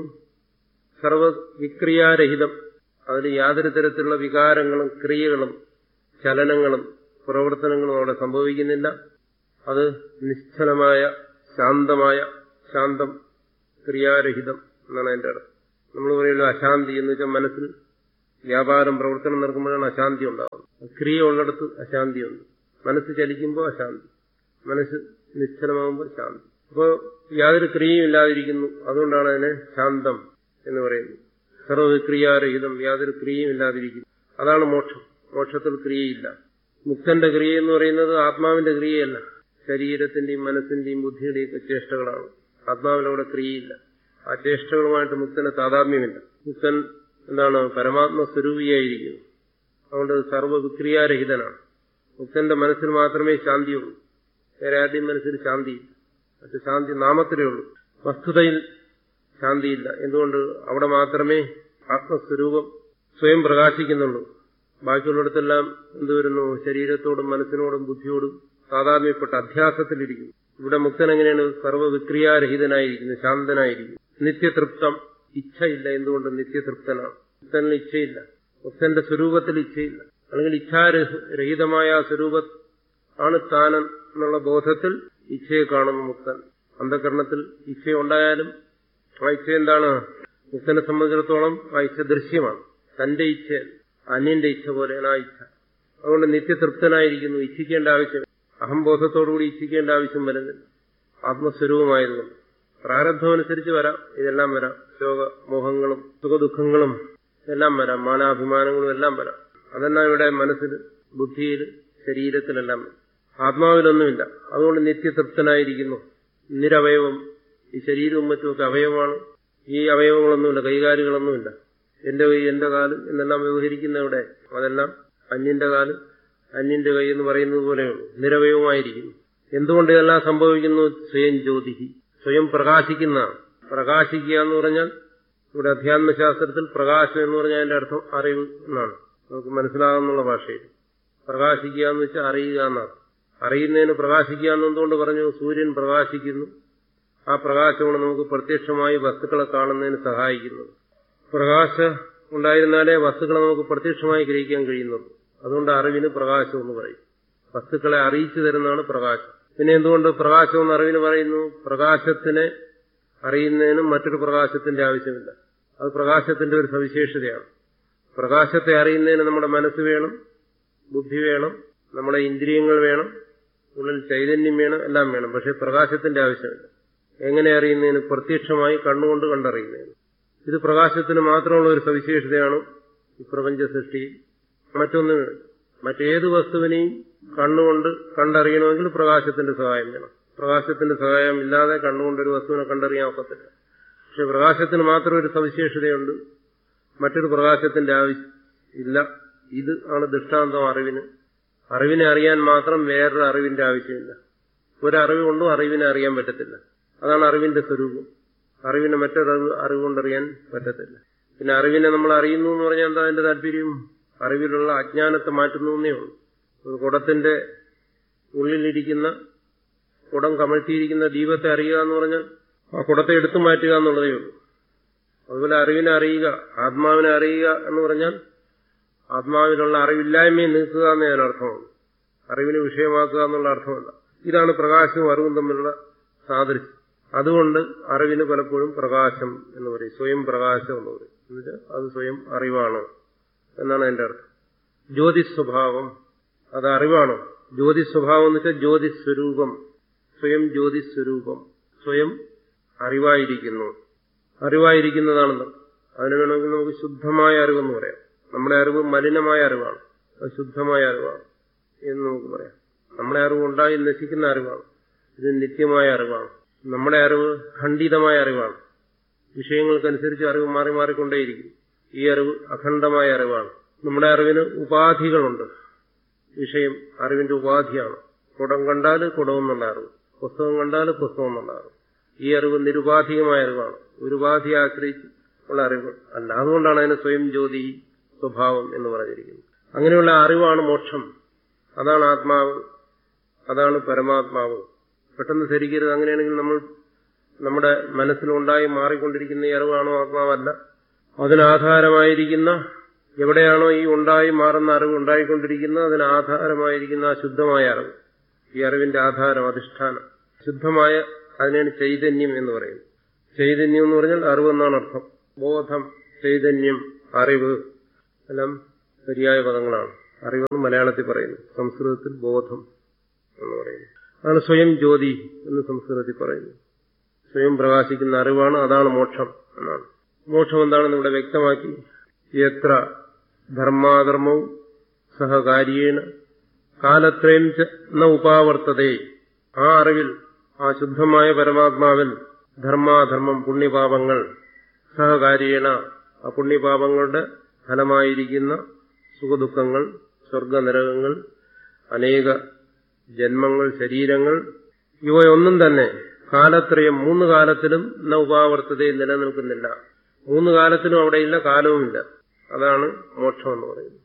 സർവവിക്രിയാരഹിതം അതിൽ യാതൊരു തരത്തിലുള്ള വികാരങ്ങളും ക്രിയകളും ചലനങ്ങളും പ്രവർത്തനങ്ങളും അവിടെ സംഭവിക്കുന്നില്ല അത് നിശ്ചലമായ ശാന്തമായ ശാന്തം ക്രിയാരഹിതം എന്നാണ് അതിന്റെ അർത്ഥം നമ്മൾ പറയുന്നത് അശാന്തി എന്ന് വെച്ചാൽ മനസ്സിൽ വ്യാപാരം പ്രവർത്തനം നടക്കുമ്പോഴാണ് അശാന്തി ഉണ്ടാകുന്നത് ക്രിയ ഉള്ളിടത്ത് അശാന്തിയുണ്ട് മനസ്സ് ചലിക്കുമ്പോൾ അശാന്തി മനസ്സ് നിശ്ചലമാകുമ്പോൾ ശാന്തി അപ്പോൾ യാതൊരു ക്രിയയും ഇല്ലാതിരിക്കുന്നു അതുകൊണ്ടാണ് അതിനെ ശാന്തം എന്ന് പറയുന്നത് സർവവിക്രിയാരഹിതം യാതൊരു ക്രിയയും ഇല്ലാതിരിക്കുന്നു അതാണ് മോക്ഷം മോക്ഷത്തിൽ ക്രിയയില്ല മുക്തന്റെ ക്രിയ എന്ന് പറയുന്നത് ആത്മാവിന്റെ ക്രിയയല്ല ശരീരത്തിന്റെയും മനസ്സിന്റെയും ബുദ്ധിയുടെയും ഒക്കെ ചേഷ്ടകളാണ് ആത്മാവിലവിടെ ക്രിയയില്ല ആ ചേഷ്ടകളുമായിട്ട് മുക്തന് താതാത്മ്യമില്ല മുക്തൻ എന്താണ് പരമാത്മ സ്വരൂപിയായിരിക്കുന്നു അതുകൊണ്ട് സർവ്വവിക്രിയാരഹിതനാണ് മുക്തന്റെ മനസ്സിൽ മാത്രമേ ശാന്തിയുള്ളൂ വേറെ ആരുടെയും മനസ്സിൽ ശാന്തിയില്ല മറ്റു ശാന്തി നാമത്തിലേ ഉള്ളൂ വസ്തുതയിൽ ശാന്തിയില്ല എന്തുകൊണ്ട് അവിടെ മാത്രമേ ആത്മസ്വരൂപം സ്വയം പ്രകാശിക്കുന്നുള്ളൂ ബാക്കിയുള്ളിടത്തെല്ലാം എന്ത് വരുന്നു ശരീരത്തോടും മനസ്സിനോടും ബുദ്ധിയോടും താതാത്മ്യപ്പെട്ട അധ്യാസത്തിലിരിക്കുന്നു ഇവിടെ മുക്തൻ എങ്ങനെയാണ് സർവ്വവിക്രിയാരഹിതനായിരിക്കുന്നു ശാന്തനായിരിക്കുന്നു നിത്യതൃപ്തം ഇച്ഛയില്ല എന്തുകൊണ്ട് നിത്യതൃപ്തനാണ് മുക്തനിൽ ഇച്ഛയില്ല മുക്തന്റെ സ്വരൂപത്തിൽ ഇച്ഛയില്ല അല്ലെങ്കിൽ ഇച്ഛാരഹിതമായ ആ സ്വരൂപ ആണ് താനം എന്നുള്ള ബോധത്തിൽ ഇച്ഛയെ കാണുന്നു മുക്തൻ അന്ധകരണത്തിൽ ഇച്ഛയുണ്ടായാലും ആ ഇച്ഛ എന്താണ് മുക്തനെ സംബന്ധിച്ചിടത്തോളം ആ ഇച്ഛ ദൃശ്യമാണ് തന്റെ ഇച്ഛ അന്യന്റെ ഇച്ഛ പോലെയാണ് ആ ഇച്ഛ അതുകൊണ്ട് നിത്യതൃപ്തനായിരിക്കുന്നു ഇച്ഛിക്കേണ്ട ആവശ്യം അഹംബോധത്തോടുകൂടി ഇച്ഛിക്കേണ്ട ആവശ്യം വരുന്നില്ല ആത്മസ്വരൂപമായതുകൊണ്ട് പ്രാരബ്ധമനുസരിച്ച് വരാം ഇതെല്ലാം വരാം ശോക മോഹങ്ങളും സുഖദുഃഖങ്ങളും എല്ലാം വരാം മാനാഭിമാനങ്ങളും എല്ലാം വരാം അതെല്ലാം ഇവിടെ മനസ്സിൽ ബുദ്ധിയിൽ ശരീരത്തിലെല്ലാം വരും ആത്മാവിലൊന്നുമില്ല അതുകൊണ്ട് നിത്യതൃപ്തനായിരിക്കുന്നു നിരവയവം ഈ ശരീരവും മറ്റുമൊക്കെ അവയവമാണ് ഈ അവയവങ്ങളൊന്നുമില്ല കൈകാലുകളൊന്നുമില്ല എന്റെ കൈ എന്റെ കാല് എന്നെല്ലാം വ്യവഹരിക്കുന്ന ഇവിടെ അതെല്ലാം അന്യന്റെ കാല് അന്യന്റെ കൈ എന്ന് പറയുന്നത് പോലെയുള്ളൂ നിരവയവുമായിരിക്കുന്നു എന്തുകൊണ്ട് ഇതെല്ലാം സംഭവിക്കുന്നു സ്വയം ജ്യോതിഹി സ്വയം പ്രകാശിക്കുന്ന പ്രകാശിക്കുക എന്ന് പറഞ്ഞാൽ ഇവിടെ അധ്യാത്മശാസ്ത്രത്തിൽ പ്രകാശം എന്ന് പറഞ്ഞാൽ അതിന്റെ അർത്ഥം അറിവ് എന്നാണ് നമുക്ക് മനസ്സിലാകുന്നുള്ള ഭാഷയിൽ പ്രകാശിക്കുക എന്ന് വെച്ചാൽ അറിയുക എന്നാണ് അറിയുന്നതിന് പ്രകാശിക്കുക എന്നെന്തുകൊണ്ട് പറഞ്ഞു സൂര്യൻ പ്രകാശിക്കുന്നു ആ പ്രകാശമാണ് നമുക്ക് പ്രത്യക്ഷമായി വസ്തുക്കളെ കാണുന്നതിന് സഹായിക്കുന്നത് പ്രകാശം ഉണ്ടായിരുന്നാലേ വസ്തുക്കളെ നമുക്ക് പ്രത്യക്ഷമായി ഗ്രഹിക്കാൻ കഴിയുന്നുള്ളൂ അതുകൊണ്ട് അറിവിന് പ്രകാശം എന്ന് പറയും വസ്തുക്കളെ അറിയിച്ചു തരുന്നതാണ് പ്രകാശം പിന്നെ എന്തുകൊണ്ട് പ്രകാശം എന്ന് അറിവിന് പറയുന്നു പ്രകാശത്തിനെ അറിയുന്നതിനും മറ്റൊരു പ്രകാശത്തിന്റെ ആവശ്യമില്ല അത് പ്രകാശത്തിന്റെ ഒരു സവിശേഷതയാണ് പ്രകാശത്തെ അറിയുന്നതിന് നമ്മുടെ മനസ്സ് വേണം ബുദ്ധി വേണം നമ്മുടെ ഇന്ദ്രിയങ്ങൾ വേണം ഉള്ളിൽ ചൈതന്യം വേണം എല്ലാം വേണം പക്ഷെ പ്രകാശത്തിന്റെ ആവശ്യമില്ല എങ്ങനെ അറിയുന്നതിന് പ്രത്യക്ഷമായി കണ്ണുകൊണ്ട് കണ്ടറിയുന്നതിന് ഇത് പ്രകാശത്തിന് മാത്രമുള്ള ഒരു സവിശേഷതയാണ് ഈ പ്രപഞ്ച സൃഷ്ടിയിൽ മറ്റൊന്ന് മറ്റേത് വസ്തുവിനെയും കണ്ണുകൊണ്ട് കണ്ടറിയണമെങ്കിൽ പ്രകാശത്തിന്റെ സഹായം വേണം പ്രകാശത്തിന്റെ സഹായം ഇല്ലാതെ കണ്ണുകൊണ്ട് ഒരു വസ്തുവിനെ കണ്ടറിയാൻ ഒക്കത്തില്ല പക്ഷെ പ്രകാശത്തിന് മാത്രം ഒരു സവിശേഷതയുണ്ട് മറ്റൊരു പ്രകാശത്തിന്റെ ആവശ്യം ഇല്ല ഇത് ആണ് ദൃഷ്ടാന്തം അറിവിന് അറിവിനെ അറിയാൻ മാത്രം വേറൊരു അറിവിന്റെ ആവശ്യമില്ല ഒരറിവ് കൊണ്ടും അറിവിനെ അറിയാൻ പറ്റത്തില്ല അതാണ് അറിവിന്റെ സ്വരൂപം അറിവിനെ മറ്റൊരറിവ് അറിവ് കൊണ്ടറിയാൻ പറ്റത്തില്ല പിന്നെ അറിവിനെ നമ്മൾ അറിയുന്നു എന്ന് പറഞ്ഞാൽ എന്താ അതിന്റെ താല്പര്യം അറിവിലുള്ള അജ്ഞാനത്തെ മാറ്റുന്നു എന്നേ ഉള്ളൂ ഒരു കുടത്തിന്റെ ഉള്ളിലിരിക്കുന്ന കുടം കമഴ്ത്തിയിരിക്കുന്ന ദീപത്തെ അറിയുക എന്ന് പറഞ്ഞാൽ ആ കുടത്തെ എടുത്തു മാറ്റുക എന്നുള്ളതേ ഉള്ളൂ അതുപോലെ അറിവിനെ അറിയുക ആത്മാവിനെ അറിയുക എന്ന് പറഞ്ഞാൽ ആത്മാവിലുള്ള അറിവില്ലായ്മയെ നീക്കുക എന്നേ അതിനർത്ഥമാണ് അറിവിനെ വിഷയമാക്കുക എന്നുള്ള അർത്ഥമല്ല ഇതാണ് പ്രകാശവും അറിവും തമ്മിലുള്ള സാദൃശ്യം അതുകൊണ്ട് അറിവിന് പലപ്പോഴും പ്രകാശം എന്ന് പറയും സ്വയം പ്രകാശം എന്ന് പറയും എന്നുവെച്ചാൽ അത് സ്വയം അറിവാണ് എന്നാണ് അതിന്റെ അർത്ഥം ജ്യോതിസ് സ്വഭാവം അത് അറിവാണോ ജ്യോതിസ് സ്വഭാവം എന്ന് വെച്ചാൽ ജ്യോതിസ് സ്വരൂപം സ്വയം ജ്യോതിസ് സ്വരൂപം സ്വയം അറിവായിരിക്കുന്നു അറിവായിരിക്കുന്നതാണെന്ന് അതിന് വേണമെങ്കിൽ നമുക്ക് ശുദ്ധമായ അറിവെന്ന് പറയാം നമ്മുടെ അറിവ് മലിനമായ അറിവാണ് അത് ശുദ്ധമായ അറിവാണ് എന്ന് നമുക്ക് പറയാം നമ്മുടെ അറിവ് ഉണ്ടായി നശിക്കുന്ന അറിവാണ് ഇത് നിത്യമായ അറിവാണ് നമ്മുടെ അറിവ് ഖണ്ഡിതമായ അറിവാണ് വിഷയങ്ങൾക്കനുസരിച്ച് അറിവ് മാറി മാറിക്കൊണ്ടേയിരിക്കും ഈ അറിവ് അഖണ്ഡമായ അറിവാണ് നമ്മുടെ അറിവിന് ഉപാധികളുണ്ട് വിഷയം അറിവിന്റെ ഉപാധിയാണ് കുടം കണ്ടാൽ കുടം എന്നുള്ള അറിവ് പുസ്തകം കണ്ടാൽ പുസ്തകം എന്നുള്ള അറിവ് ഈ അറിവ് നിരുപാധികമായ അറിവാണ് ഒരു ഉപാധിയെ ആശ്രയിച്ച് ഉള്ള അറിവ് അല്ല അതുകൊണ്ടാണ് അതിന് സ്വയം ജ്യോതി സ്വഭാവം എന്ന് പറഞ്ഞിരിക്കുന്നത് അങ്ങനെയുള്ള അറിവാണ് മോക്ഷം അതാണ് ആത്മാവ് അതാണ് പരമാത്മാവ് പെട്ടെന്ന് ധരിക്കരുത് അങ്ങനെയാണെങ്കിൽ നമ്മൾ നമ്മുടെ മനസ്സിലുണ്ടായി മാറിക്കൊണ്ടിരിക്കുന്ന ഈ അറിവാണോ ആത്മാവല്ല അതിനാധാരമായിരിക്കുന്ന എവിടെയാണോ ഈ ഉണ്ടായി മാറുന്ന അറിവ് ഉണ്ടായിക്കൊണ്ടിരിക്കുന്നത് അതിന് ആധാരമായിരിക്കുന്ന ആ ശുദ്ധമായ അറിവ് ഈ അറിവിന്റെ ആധാരം അധിഷ്ഠാനം ശുദ്ധമായ അതിനാണ് ചൈതന്യം എന്ന് പറയുന്നത് ചൈതന്യം എന്ന് പറഞ്ഞാൽ അറിവെന്നാണ് അർത്ഥം ബോധം ചൈതന്യം അറിവ് എല്ലാം ശരിയായ പദങ്ങളാണ് അറിവെന്ന് മലയാളത്തിൽ പറയുന്നു സംസ്കൃതത്തിൽ ബോധം എന്ന് പറയുന്നു അതാണ് സ്വയം ജ്യോതി എന്ന് സംസ്കൃതത്തിൽ പറയുന്നു സ്വയം പ്രകാശിക്കുന്ന അറിവാണ് അതാണ് മോക്ഷം എന്നാണ് മോക്ഷം എന്താണെന്ന് ഇവിടെ വ്യക്തമാക്കി എത്ര ധർമാധർമ്മവും സഹകാര്യേണ കാലത്രയം ച ന ഉപാവർത്തതേ ആ അറിവിൽ ആ ശുദ്ധമായ പരമാത്മാവിൽ ധർമാധർമ്മം പുണ്യപാപങ്ങൾ സഹകാര്യേണ ആ പുണ്യപാപങ്ങളുടെ ഫലമായിരിക്കുന്ന സുഖദുഃഖങ്ങൾ സ്വർഗനരകങ്ങൾ അനേക ജന്മങ്ങൾ ശരീരങ്ങൾ ഇവയൊന്നും തന്നെ കാലത്രയം മൂന്ന് കാലത്തിലും ന ഉപാവർത്തതയിൽ നിലനിൽക്കുന്നില്ല മൂന്ന് കാലത്തിലും അവിടെയില്ല കാലവുമില്ല അതാണ് മോക്ഷം എന്ന് പറയുന്നത്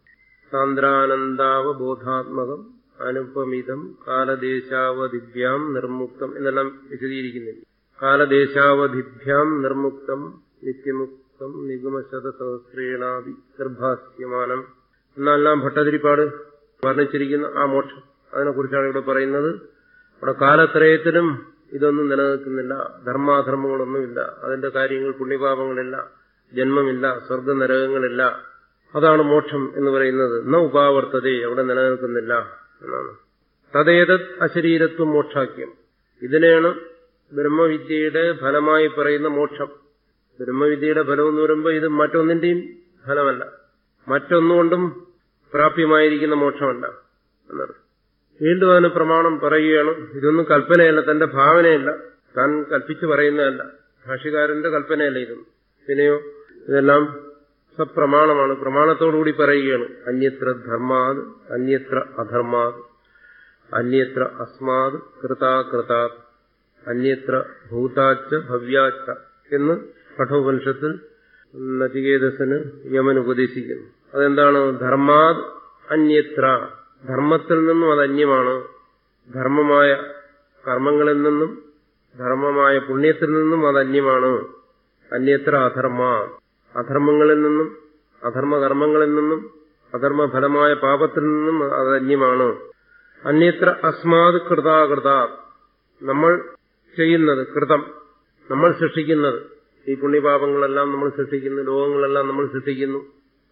സാന്ദ്രാനന്ദാവബോധാത്മകം അനുപമിതം കാലദേശാവധിഭ്യാം നിർമുക്തം എന്നെല്ലാം വിശദീകരിക്കുന്നില്ല കാലദേശാവധിഭ്യാം നിർമുക്തം നിത്യമുക്തം നിഗമശതസഹസ്രേണാദി ഗർഭാസ്യമാനം എന്നെല്ലാം ഭട്ടതിരിപ്പാട് വർണ്ണിച്ചിരിക്കുന്ന ആ മോക്ഷം അതിനെക്കുറിച്ചാണ് ഇവിടെ പറയുന്നത് അവിടെ കാലത്രയത്തിലും ഇതൊന്നും നിലനിൽക്കുന്നില്ല ധർമാധർമ്മങ്ങളൊന്നുമില്ല അതിന്റെ കാര്യങ്ങൾ പുണ്യപാപങ്ങളില്ല ജന്മമില്ല സ്വർഗനരകങ്ങളില്ല അതാണ് മോക്ഷം എന്ന് പറയുന്നത് ന ഉപാവർത്തതേ അവിടെ നിലനിൽക്കുന്നില്ല എന്നാണ് തതേതത് അശരീരത്വം മോക്ഷാക്യം ഇതിനെയാണ് ബ്രഹ്മവിദ്യയുടെ ഫലമായി പറയുന്ന മോക്ഷം ബ്രഹ്മവിദ്യയുടെ ഫലം എന്ന് പറയുമ്പോൾ ഇത് മറ്റൊന്നിന്റെയും ഫലമല്ല മറ്റൊന്നുകൊണ്ടും പ്രാപ്യമായിരിക്കുന്ന മോക്ഷമല്ല എന്നർത്ഥം വീണ്ടും അതിന് പ്രമാണം പറയുകയാണ് ഇതൊന്നും കൽപ്പനയല്ല തന്റെ ഭാവനയല്ല താൻ കൽപ്പിച്ചു പറയുന്നതല്ല ഭാഷ്യകാരന്റെ കൽപ്പനയല്ല ഇതൊന്നും പിന്നെയോ ഇതെല്ലാം സപ്രമാണമാണ് പ്രമാണത്തോടുകൂടി പറയുകയാണ് അന്യത്ര ധർമാത് അന്യത്ര അധർമാത് അന്യത്ര അസ്മാത് കൃതാകൃതാത് അന്യത്ര ഭൂതാച്ച ഭവ്യാച്ച എന്ന് കഠോപനിഷത്തിൽ നചികേതസിന് യമൻ ഉപദേശിക്കുന്നു അതെന്താണ് ധർമാത് അന്യത്ര ധർമ്മത്തിൽ നിന്നും അത് അന്യമാണ് ധർമ്മമായ കർമ്മങ്ങളിൽ നിന്നും ധർമ്മമായ പുണ്യത്തിൽ നിന്നും അത് അന്യമാണ് അന്യത്ര അധർമ്മ അധർമ്മങ്ങളിൽ നിന്നും അധർമ്മകർമ്മങ്ങളിൽ നിന്നും അധർമ്മഫലമായ പാപത്തിൽ നിന്നും അത് അന്യമാണ് അന്യത്ര അസ്മാത് കൃതാകൃത നമ്മൾ ചെയ്യുന്നത് കൃതം നമ്മൾ സൃഷ്ടിക്കുന്നത് ഈ പുണ്യപാപങ്ങളെല്ലാം നമ്മൾ സൃഷ്ടിക്കുന്നു ലോകങ്ങളെല്ലാം നമ്മൾ സൃഷ്ടിക്കുന്നു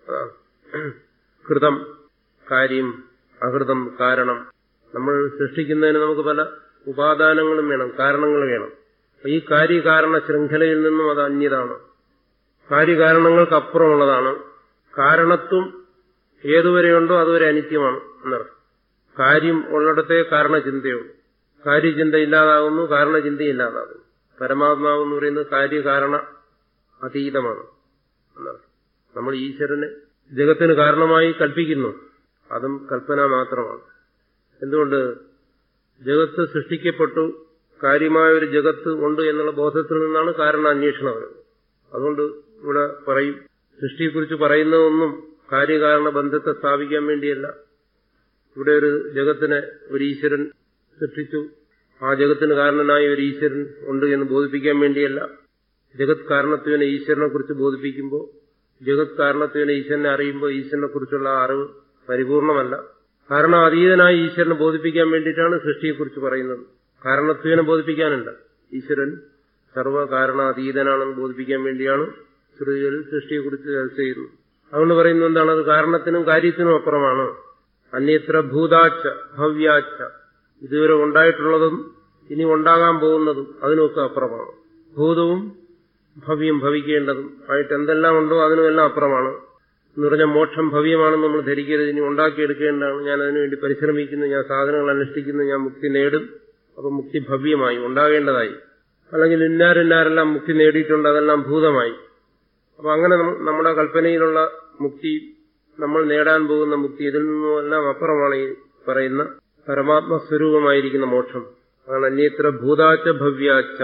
കൃതം കാര്യം അകൃതം കാരണം നമ്മൾ സൃഷ്ടിക്കുന്നതിന് നമുക്ക് പല ഉപാദാനങ്ങളും വേണം കാരണങ്ങൾ വേണം ഈ കാര്യകാരണ ശൃംഖലയിൽ നിന്നും അത് അന്യതാണ് കാര്യകാരണങ്ങൾക്ക് അപ്പുറമുള്ളതാണ് കാരണത്വം ഏതുവരെയുണ്ടോ അതുവരെ അനിത്യമാണ് എന്നർത്ഥം കാര്യം ഉള്ളിടത്തെ കാരണചിന്തയുള്ളൂ കാര്യചിന്ത ഇല്ലാതാകുന്നു കാരണചിന്ത ഇല്ലാതാകുന്നു പരമാത്മാവ് എന്ന് പറയുന്നത് കാര്യകാരണ അതീതമാണ് എന്നർത്ഥം നമ്മൾ ഈശ്വരനെ ജഗത്തിന് കാരണമായി കൽപ്പിക്കുന്നു അതും കൽപ്പന മാത്രമാണ് എന്തുകൊണ്ട് ജഗത്ത് സൃഷ്ടിക്കപ്പെട്ടു കാര്യമായ ഒരു ജഗത്ത് ഉണ്ട് എന്നുള്ള ബോധത്തിൽ നിന്നാണ് കാരണ അന്വേഷണം വരുന്നത് അതുകൊണ്ട് ഇവിടെ പറയും സൃഷ്ടിയെക്കുറിച്ച് പറയുന്നതൊന്നും കാര്യകാരണ ബന്ധത്തെ സ്ഥാപിക്കാൻ വേണ്ടിയല്ല ഇവിടെ ഒരു ജഗത്തിനെ ഒരു ഈശ്വരൻ സൃഷ്ടിച്ചു ആ ജഗത്തിന് കാരണനായ ഒരു ഈശ്വരൻ ഉണ്ട് എന്ന് ബോധിപ്പിക്കാൻ വേണ്ടിയല്ല ജഗത് കാരണത്വനെ ഈശ്വരനെ കുറിച്ച് ബോധിപ്പിക്കുമ്പോൾ ജഗത് കാരണത്വനെ ഈശ്വരനെ അറിയുമ്പോൾ ഈശ്വരനെ കുറിച്ചുള്ള അറിവ് പരിപൂർണമല്ല കാരണം അതീതനായ ഈശ്വരനെ ബോധിപ്പിക്കാൻ വേണ്ടിയിട്ടാണ് സൃഷ്ടിയെക്കുറിച്ച് പറയുന്നത് കാരണത്വനെ ബോധിപ്പിക്കാനല്ല ഈശ്വരൻ സർവ്വകാരണാതീതനാണെന്ന് ബോധിപ്പിക്കാൻ വേണ്ടിയാണ് ശ്രുതികളിൽ സൃഷ്ടിയെക്കുറിച്ച് ചർച്ച ചെയ്യുന്നത് അതുകൊണ്ട് പറയുന്നത് എന്താണ് അത് കാരണത്തിനും കാര്യത്തിനും അപ്പുറമാണ് അന്യത്ര ഭൂതാച്ച ഭവ്യാച്ച ഇതുവരെ ഉണ്ടായിട്ടുള്ളതും ഇനി ഉണ്ടാകാൻ പോകുന്നതും അതിനൊക്കെ അപ്പുറമാണ് ഭൂതവും ഭവ്യം ഭവിക്കേണ്ടതും ആയിട്ട് എന്തെല്ലാം ഉണ്ടോ അതിനുമെല്ലാം അപ്പുറമാണ് എന്ന് പറഞ്ഞാൽ മോക്ഷം ഭവ്യമാണെന്ന് നമ്മൾ ധരിക്കരുത് ഇനി ഉണ്ടാക്കിയെടുക്കേണ്ടതാണ് ഞാൻ അതിനുവേണ്ടി പരിശ്രമിക്കുന്നു ഞാൻ സാധനങ്ങൾ അനുഷ്ഠിക്കുന്നു ഞാൻ മുക്തി നേടും അപ്പൊ മുക്തി ഭവ്യമായി ഉണ്ടാകേണ്ടതായി അല്ലെങ്കിൽ ഇന്നാരിന്നാരെല്ലാം മുക്തി നേടിയിട്ടുണ്ട് അതെല്ലാം ഭൂതമായി അപ്പൊ അങ്ങനെ നമ്മുടെ കൽപ്പനയിലുള്ള മുക്തി നമ്മൾ നേടാൻ പോകുന്ന മുക്തി ഇതിൽ നിന്നുമെല്ലാം അപ്പുറമാണ് ഈ പറയുന്ന പരമാത്മസ്വരൂപമായിരിക്കുന്ന മോക്ഷം അതാണ് അന്യത്ര ഭൂതാച്ച ഭവ്യാച്ച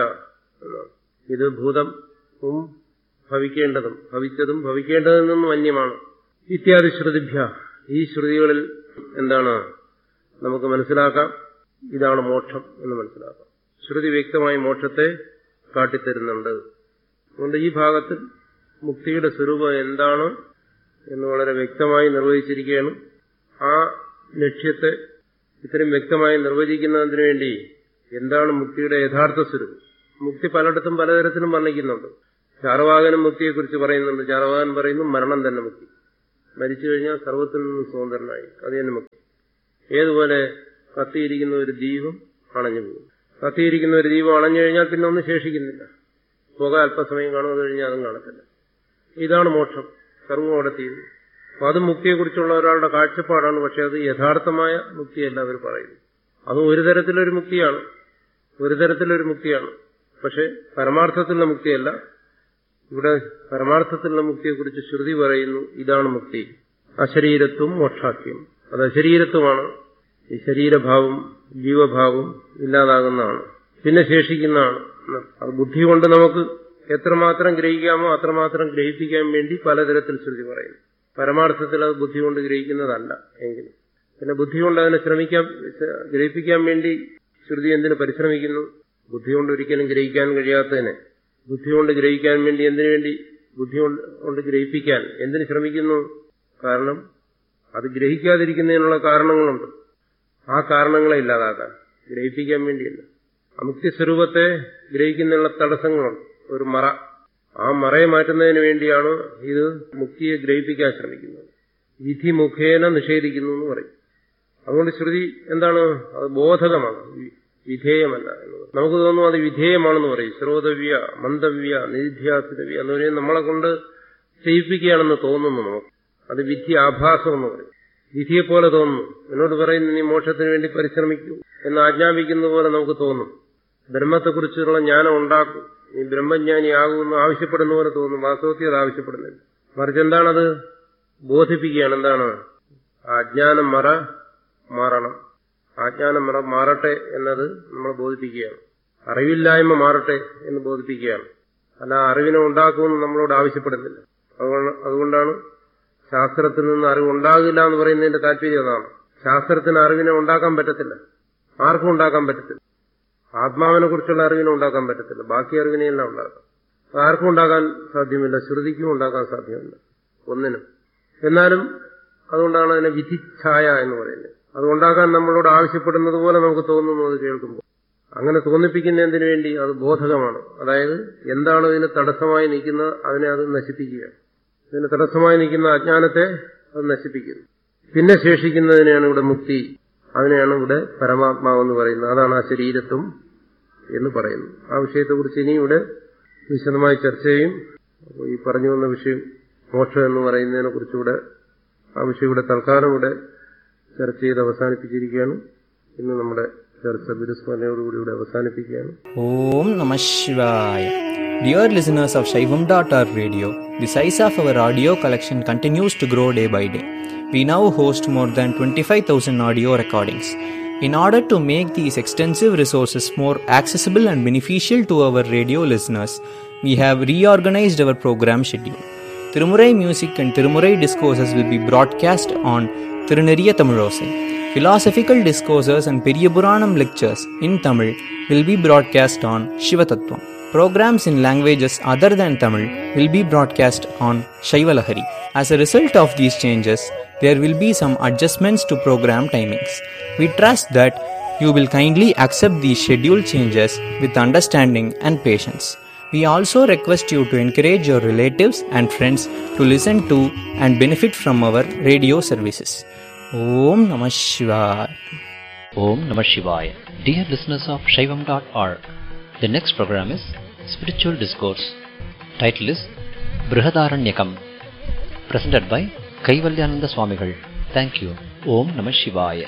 ഇത് ഭൂതവും ഭവിക്കേണ്ടതും ഭവിച്ചതും ഭവിക്കേണ്ടതിൽ നിന്നും അന്യമാണ് ഇത്യാദി ശ്രുതിഭ്യ ഈ ശ്രുതികളിൽ എന്താണ് നമുക്ക് മനസ്സിലാക്കാം ഇതാണ് മോക്ഷം എന്ന് മനസ്സിലാക്കാം ശ്രുതി വ്യക്തമായി മോക്ഷത്തെ കാട്ടിത്തരുന്നുണ്ട് അതുകൊണ്ട് ഈ ഭാഗത്തിൽ മുക്തിയുടെ സ്വരൂപം എന്താണ് എന്ന് വളരെ വ്യക്തമായി നിർവചിച്ചിരിക്കുകയാണ് ആ ലക്ഷ്യത്തെ ഇത്രയും വ്യക്തമായി നിർവചിക്കുന്നതിന് വേണ്ടി എന്താണ് മുക്തിയുടെ യഥാർത്ഥ സ്വരൂപം മുക്തി പലയിടത്തും പലതരത്തിലും വർണ്ണിക്കുന്നുണ്ട് ചാർവാകനും മുക്തിയെക്കുറിച്ച് പറയുന്നുണ്ട് ചാർവാകൻ പറയുന്നു മരണം തന്നെ മുക്തി മരിച്ചു കഴിഞ്ഞാൽ സർവത്തിൽ നിന്നും സ്വതന്ത്രനായി അത് തന്നെ മുക്തി ഏതുപോലെ കത്തിയിരിക്കുന്ന ഒരു ദീപം അണഞ്ഞു പോകും കത്തിയിരിക്കുന്ന ഒരു ദീപം അണഞ്ഞു കഴിഞ്ഞാൽ പിന്നെ ഒന്നും ശേഷിക്കുന്നില്ല പുക അല്പസമയം കാണുന്നത് കഴിഞ്ഞാൽ അതും കാണത്തില്ല ഇതാണ് മോക്ഷം സർവ്വം അവിടെ തീരുന്നു അപ്പൊ അത് മുക്തിയെക്കുറിച്ചുള്ള ഒരാളുടെ കാഴ്ചപ്പാടാണ് പക്ഷെ അത് യഥാർത്ഥമായ മുക്തിയല്ല അവർ പറയുന്നു അതും ഒരു തരത്തിലൊരു മുക്തിയാണ് ഒരു തരത്തിലൊരു മുക്തിയാണ് പക്ഷെ പരമാർത്ഥത്തിലുള്ള മുക്തിയല്ല ഇവിടെ പരമാർത്ഥത്തിലുള്ള മുക്തിയെക്കുറിച്ച് ശ്രുതി പറയുന്നു ഇതാണ് മുക്തി അശരീരത്വം മോക്ഷാക്യം അത് അശരീരത്വമാണ് ഈ ശരീരഭാവം ജീവഭാവം ഇല്ലാതാകുന്നതാണ് പിന്നെ ശേഷിക്കുന്നതാണ് അത് ബുദ്ധി കൊണ്ട് നമുക്ക് എത്രമാത്രം ഗ്രഹിക്കാമോ അത്രമാത്രം ഗ്രഹിപ്പിക്കാൻ വേണ്ടി പലതരത്തിൽ ശ്രുതി പറയുന്നു പരമാർത്ഥത്തിൽ അത് ബുദ്ധി കൊണ്ട് ഗ്രഹിക്കുന്നതല്ല എങ്കിലും പിന്നെ ബുദ്ധി കൊണ്ട് അതിനെ ശ്രമിക്കാൻ ഗ്രഹിപ്പിക്കാൻ വേണ്ടി ശ്രുതി എന്തിനു പരിശ്രമിക്കുന്നു ബുദ്ധി കൊണ്ട് ഒരിക്കലും ഗ്രഹിക്കാൻ കഴിയാത്തതിനെ ബുദ്ധി കൊണ്ട് ഗ്രഹിക്കാൻ വേണ്ടി എന്തിനു വേണ്ടി ബുദ്ധി കൊണ്ട് ഗ്രഹിപ്പിക്കാൻ എന്തിനു ശ്രമിക്കുന്നു കാരണം അത് ഗ്രഹിക്കാതിരിക്കുന്നതിനുള്ള കാരണങ്ങളുണ്ട് ആ കാരണങ്ങളെ ഇല്ലാതാക്കാൻ ഗ്രഹിപ്പിക്കാൻ വേണ്ടിയല്ല അമുക്തി സ്വരൂപത്തെ ഗ്രഹിക്കുന്നതിനുള്ള തടസ്സങ്ങളുണ്ട് ഒരു മറ ആ മറയെ മാറ്റുന്നതിന് വേണ്ടിയാണ് ഇത് മുക്തിയെ ഗ്രഹിപ്പിക്കാൻ ശ്രമിക്കുന്നത് വിധി മുഖേന നിഷേധിക്കുന്നു എന്ന് പറയും അതുകൊണ്ട് ശ്രുതി എന്താണ് അത് ബോധകമാണ് വിധേയമല്ല എന്നത് നമുക്ക് തോന്നുന്നു അത് വിധേയമാണെന്ന് പറയും ശ്രോതവ്യ മന്ദവ്യ നിധ്യാസിതവ്യ എന്ന് പറയുന്നത് നമ്മളെ കൊണ്ട് ചെയ്യിപ്പിക്കുകയാണെന്ന് തോന്നുന്നു നമുക്ക് അത് വിധി ആഭാസം എന്ന് പറയും വിധിയെപ്പോലെ തോന്നുന്നു എന്നോട് പറയുന്നു നീ മോക്ഷത്തിന് വേണ്ടി പരിശ്രമിക്കൂ എന്ന് ആജ്ഞാപിക്കുന്ന പോലെ നമുക്ക് തോന്നും ബ്രഹ്മത്തെക്കുറിച്ചുള്ള ജ്ഞാനം ഉണ്ടാക്കും നീ ബ്രഹ്മജ്ഞാനിയാകുമെന്ന് ആവശ്യപ്പെടുന്ന പോലെ തോന്നും വാസ്തവത്തിൽ അത് ആവശ്യപ്പെടുന്നില്ല മറിച്ച് എന്താണത് ബോധിപ്പിക്കുകയാണ് എന്താണ് അജ്ഞാനം മറ മാറണം ആജ്ഞാനം മറ മാറട്ടെ എന്നത് നമ്മൾ ബോധിപ്പിക്കുകയാണ് അറിവില്ലായ്മ മാറട്ടെ എന്ന് ബോധിപ്പിക്കുകയാണ് അല്ല അറിവിനെ ഉണ്ടാക്കുമെന്ന് നമ്മളോട് ആവശ്യപ്പെടുന്നില്ല അതുകൊണ്ടാണ് ശാസ്ത്രത്തിൽ നിന്ന് അറിവ് ഉണ്ടാകില്ല എന്ന് പറയുന്നതിന്റെ താല്പര്യം അതാണ് ശാസ്ത്രത്തിന് അറിവിനെ ഉണ്ടാക്കാൻ പറ്റത്തില്ല ആർക്കും ഉണ്ടാക്കാൻ പറ്റത്തില്ല ആത്മാവിനെ കുറിച്ചുള്ള അറിവിനെ ഉണ്ടാക്കാൻ പറ്റത്തില്ല ബാക്കി അറിവിനെയെല്ലാം ഉണ്ടാക്കാം ആർക്കും ഉണ്ടാക്കാൻ സാധ്യമല്ല ശ്രുതിക്കും ഉണ്ടാക്കാൻ സാധ്യമല്ല ഒന്നിനും എന്നാലും അതുകൊണ്ടാണ് അതിനെ വിധിച്ഛായ എന്ന് പറയുന്നത് അതുണ്ടാക്കാൻ നമ്മളോട് ആവശ്യപ്പെടുന്നത് പോലെ നമുക്ക് തോന്നുന്നു അത് കേൾക്കുമ്പോൾ അങ്ങനെ തോന്നിപ്പിക്കുന്ന എന്തിനു വേണ്ടി അത് ബോധകമാണ് അതായത് എന്താണ് ഇതിന് തടസ്സമായി നിൽക്കുന്നത് അതിനെ അത് നശിപ്പിക്കുക ഇതിന് തടസ്സമായി നിൽക്കുന്ന അജ്ഞാനത്തെ അത് നശിപ്പിക്കുന്നു പിന്നെ ശേഷിക്കുന്നതിനെയാണ് ഇവിടെ മുക്തി അതിനെയാണ് ഇവിടെ പരമാത്മാവെന്ന് പറയുന്നത് അതാണ് ആ ശരീരത്വം എന്ന് പറയുന്നു ആ വിഷയത്തെക്കുറിച്ച് ഇനി ഇവിടെ വിശദമായി ചർച്ച ചെയ്യും അപ്പോൾ ഈ പറഞ്ഞു വന്ന വിഷയം മോക്ഷം എന്ന് പറയുന്നതിനെ കുറിച്ചുകൂടെ ആ വിഷയം ഇവിടെ തൽക്കാലം ഇവിടെ ചർച്ച ചെയ്ത് അവസാനിപ്പിച്ചിരിക്കുകയാണ് ഇന്ന് നമ്മുടെ ചർച്ച ബിരുസ്മരണയോടുകൂടി ഇവിടെ അവസാനിപ്പിക്കുകയാണ് Om Namah Shivaya. Dear listeners of Shaivam.org radio, the size of our audio collection continues to grow day by day. We now host more than 25,000 audio recordings. In order to make these extensive resources more accessible and beneficial to our radio listeners, we have reorganized our program schedule. Tirumurai music and Tirumurai discourses will be broadcast on Tiruneriya Tamilosai. Philosophical discourses and Periyapuranam lectures in Tamil will be broadcast on Shivatattvam. Programs in languages other than Tamil will be broadcast on Shaivalahari. As a result of these changes, there will be some adjustments to program timings. We trust that you will kindly accept these schedule changes with understanding and patience. We also request you to encourage your relatives and friends to listen to and benefit from our radio services. Om Namah Shivaya. Om Namah Shivaya. Dear listeners of Shaivam.org, the next program is Spiritual Discourse. Title is Brihadaranyakam. Presented by Kaivalyananda Swamigal. Thank you. Om Namah Shivaya.